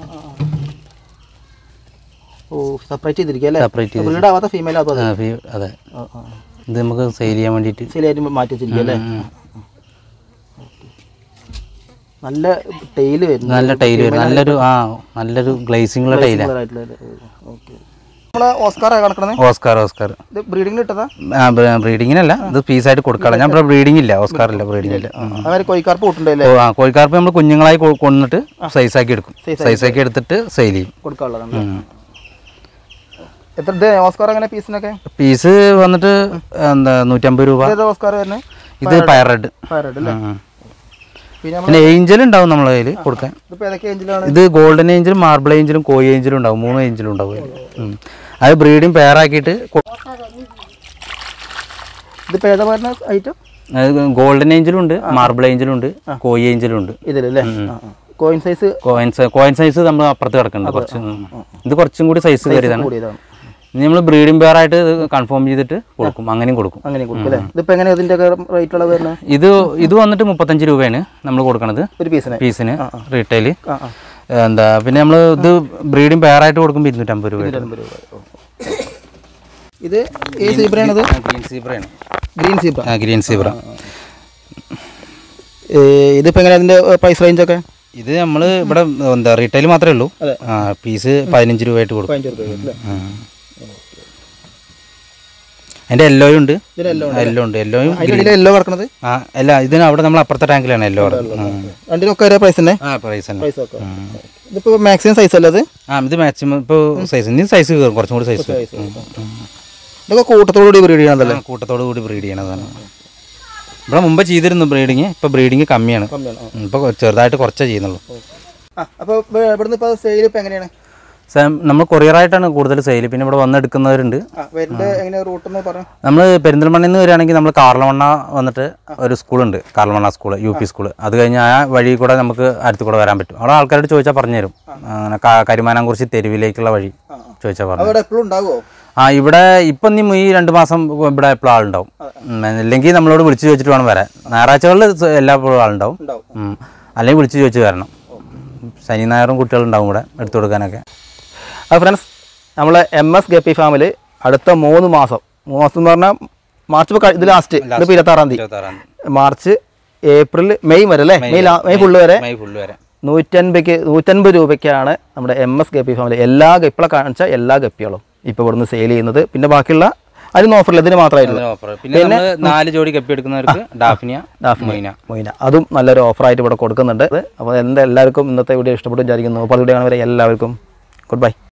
ഓ സെപ്പറേറ്റ് ചെയ്തിരിക്കുക അല്ലേ സെപ്പറേറ്റ് ചെയ്ത് ബ്രീഡ് ആവാത്ത ഫീമെയിൽ ആവാത്ത ആ, ഫീ- അതെ ഇത് നമുക്ക് സെയിൽ ചെയ്യാൻ വേണ്ടിയിട്ട് ശരിയായിട്ട് മാറ്റി വെച്ചിരിക്കുക അല്ലേ നല്ല ടെയില് വരുന്നു നല്ല ടൈല് വരും നല്ലൊരു ആ നല്ലൊരു ഗ്ലേസിംഗുള്ള ടൈലാണ് ഓക്കെ നമ്മളെ ഓസ്കാർ കണക്കണേ ഓസ്കാർ ഓസ്കാർ ഇത് ബ്രീഡിങ്ങിന് ഇട്ടതാ ബ്രീഡിങ്ങിനല്ല ഇത് പീസായിട്ട് കൊടുക്കാനുള്ള ഞാൻ ഇവിടെ ബ്രീഡിംഗ് ഇല്ല ഓസ്കാർ ഇല്ല ബ്രീഡിംഗ് ഇല്ല ഉം. അങ്ങനെ കൊയ്ക്കാർപ്പ് കൂട്ടുണ്ടല്ലേ ഓ, ആ കോഴിക്കാർപ്പ് നമ്മൾ കുഞ്ഞുങ്ങളായി കൊ- കൊണ്ടിട്ട് സൈസാക്കി എടുക്കും സൈസാക്കി എടുത്തിട്ട് സെയിൽ ചെയ്യും കൊടുക്കാനുള്ളതാണ് എത്ര ഇത് ഓസ്കാർ അങ്ങനെ പീസിനൊക്കെ പീസ് വന്നിട്ട് എന്താ നൂറ്റമ്പത് രൂപ ഏതാ ഓസ്കാർ വരുന്നത് ഇത് പയർ റെഡ് ഫയറഡ് അല്ലേ പിന്നെ നമ്മൾ പിന്നെ ഏഞ്ചൽ ഉണ്ടാവും നമ്മളെ കയ്യിൽ കൊടുക്കാൻ ഇതിപ്പോൾ ഏതൊക്കെ ഏഞ്ചിലാണ് ഇത് ഗോൾഡൻ ഏഞ്ചലും മാർബിൾ ഏഞ്ചലും കോയി ഏഞ്ചലും ഉണ്ടാവും മൂന്ന് ഏഞ്ചലും ഉണ്ടാവും അതില്. ഉം. അത് ബ്രീഡിങ് പെയറാക്കിയിട്ട് ഇതിപ്പോൾ ഏതാ പറഞ്ഞ ഐറ്റം ഗോൾഡൻ ഏഞ്ചലും ഉണ്ട് മാർബിൾ ഏഞ്ചലും ഉണ്ട് കോയി ഏഞ്ചലും ഉണ്ട് ഇതിലല്ലേ coin size coin coin size നമ്മൾ അപ്പുറത്ത് കിടക്കുന്നുണ്ട് കുറച്ച് ഉം. ഇത് കുറച്ചും കൂടി സൈസ് കയറിയതാണ് കൂടിയതാണ് ഇനി നമ്മൾ ബ്രീഡിംഗ് പെയറായിട്ട് ഇത് കൺഫേം ചെയ്തിട്ട് കൊടുക്കും അങ്ങനെയും കൊടുക്കും അങ്ങനെ കൊടുക്കും അല്ലേ ഇതിപ്പോൾ എങ്ങനെ ഇതിൻ്റെ റേറ്റ് ഉള്ളത് വരുന്നത് ഇത് ഇത് വന്നിട്ട് മുപ്പത്തഞ്ച് രൂപയാണ് നമ്മൾ കൊടുക്കണത് ഒരു പീസിന് പീസിന് റീറ്റെയിൽ ആ ആ എന്താ പിന്നെ നമ്മൾ ഇത് ബ്രീഡിംഗ് പെയറായിട്ട് കൊടുക്കുമ്പോൾ ഇരുന്നൂറ്റമ്പത് രൂപ ഇരുപത് രൂപ ഓ. ഇത് ഏത് സീബ്രയാണത് ഗ്രീൻ സീബ്രയാണ് ഗ്രീൻ സീബ്ര ആ ഗ്രീൻ സീബ്ര ഇതിപ്പോൾ എങ്ങനെ അതിൻ്റെ പ്രൈസ് റേഞ്ച് ഒക്കെ ഇത് നമ്മൾ ഇവിടെ എന്താ റീറ്റെയിൽ മാത്രമേ ഉള്ളൂ അതെ. ആ പീസ് പതിനഞ്ച് രൂപയായിട്ട് കൊടുക്കും പതിനഞ്ച് രൂപ അല്ലേ ആ. അതിൻ്റെ എല്ലോയും ഉണ്ട് ഇതിന് എല്ലോ എല്ലോ ഉണ്ട് എല്ലോയും അതിൻ്റെ ഇടയിൽ എല്ലോ കിടക്കുന്നത് ആ അല്ല ഇതിന് അവിടെ നമ്മൾ അപ്പുറത്തെ ടാങ്കിലാണ് എല്ലോ രണ്ടിനൊക്കെ ഒരേ പ്രൈസ് തന്നെ ആ പ്രൈസ് തന്നെ പ്രൈസ് ഒക്കെ ഇതിപ്പോൾ മാക്സിമം സൈസ് അല്ലേ അത് ആ ഇത് മാക്സിമം ഇപ്പോൾ സൈസ് ഇനി സൈസ് കയറും കുറച്ചും കൂടി സൈസ് ഇതൊക്കെ കൂട്ടത്തോടുകൂടി ബ്രീഡ് ചെയ്യണതല്ലേ കൂട്ടത്തോട് കൂടി ബ്രീഡ് ചെയ്യണതാണ് ഇവിടെ മുമ്പ് ചെയ്തിരുന്നു ബ്രീഡിങ് ഇപ്പോൾ ബ്രീഡിങ് കമ്മിയാണ് കമ്മിയാണ് ആ. ഇപ്പോൾ ചെറുതായിട്ട് കുറച്ചേ ചെയ്യുന്നുള്ളൂ ആ അപ്പോൾ ഇവിടുന്ന് ഇപ്പോൾ സെയിൽ ഇപ്പോൾ എങ്ങനെയാണ് സാം നമ്മൾ കൊറിയറായിട്ടാണ് കൂടുതൽ സെയിൽ പിന്നെ ഇവിടെ വന്നെടുക്കുന്നവരുണ്ട് ആ വരുന്നത് എങ്ങനെ റൂട്ട് എന്ന് പറഞ്ഞു നമ്മൾ പെരിന്തൽമണ്ണയിൽ നിന്ന് വരികയാണെങ്കിൽ നമ്മൾ കാർലമണ്ണ വന്നിട്ട് ഒരു സ്കൂളുണ്ട് Karalmanna school U P school അത് കഴിഞ്ഞ് ആ വഴി കൂടെ നമുക്ക് അടുത്ത് കൂടെ വരാൻ പറ്റും അവിടെ ആൾക്കാരോട് ചോദിച്ചാൽ പറഞ്ഞു തരും അങ്ങനെ ക- കരിമാനാംകുറിശി തെരുവിലേക്കുള്ള വഴി ചോദിച്ചാൽ പറഞ്ഞു അവിടെ എപ്പോഴും ഉണ്ടാവുമോ ആ ഇവിടെ ഇപ്പം നീ ഈ രണ്ട് മാസം ഇവിടെ എപ്പോഴും ആളുണ്ടാവും ഉം, അല്ലെങ്കിൽ നമ്മളോട് വിളിച്ച് ചോദിച്ചിട്ട് വേണം വരാൻ ഞായറാഴ്ചകളിൽ എല്ലാപ്പോഴും ആളുണ്ടാവും ഉണ്ടാവും ഉം. അല്ലെങ്കിൽ വിളിച്ച് ചോദിച്ച് വരണം ശനി ഞായറും കുട്ടികളുണ്ടാവും ഇവിടെ എടുത്തു കൊടുക്കാനൊക്കെ ആ ഫ്രണ്ട്സ് നമ്മളെ എം എസ് ഗപ്പി ഫാമിൽ അടുത്ത മൂന്ന് മാസം മൂന്ന് മാസം എന്ന് പറഞ്ഞാൽ മാർച്ച് ഇപ്പോൾ ഇത് ലാസ്റ്റ് ഇതിപ്പോൾ ഇരുപത്താറാം തീയതി ഇരുപത്താറാം മാർച്ച് ഏപ്രിൽ മെയ് വരെ അല്ലേ മെയ് ലാ- മെയ് ഫുള്ള് വരെ മെയ് ഫുള്ള് വരെ നൂറ്റൻപത് നൂറ്റൻപത് രൂപയ്ക്കാണ് നമ്മുടെ എം എസ് ഗപ്പി ഫാമിൽ എല്ലാ ഗപ്പിളെ കാണിച്ച എല്ലാ ഗപ്പികളും ഇപ്പോൾ ഇവിടുന്ന് സെയിൽ ചെയ്യുന്നത് പിന്നെ ബാക്കിയുള്ള അതിന് ഓഫറില്ല ഇതിന് മാത്രമായിരുന്നു അതിന് offer. പിന്നെ നമ്മള് നാല് ജോഡി കപ്പി എടുക്കുന്നവർക്ക് ഡാഫിനിയ മൊയ്ന മൊയ്ന അതും നല്ലൊരു ഓഫറായിട്ട് ഇവിടെ കൊടുക്കുന്നുണ്ട് അപ്പോൾ എന്താ എല്ലാവർക്കും ഇന്നത്തെ വീഡിയോ ഇഷ്ടപ്പെട്ടു വിചാരിക്കുന്നു അപ്പോൾ വീഡിയോ കാണുന്നവരെ എല്ലാവർക്കും ഗുഡ് ബൈ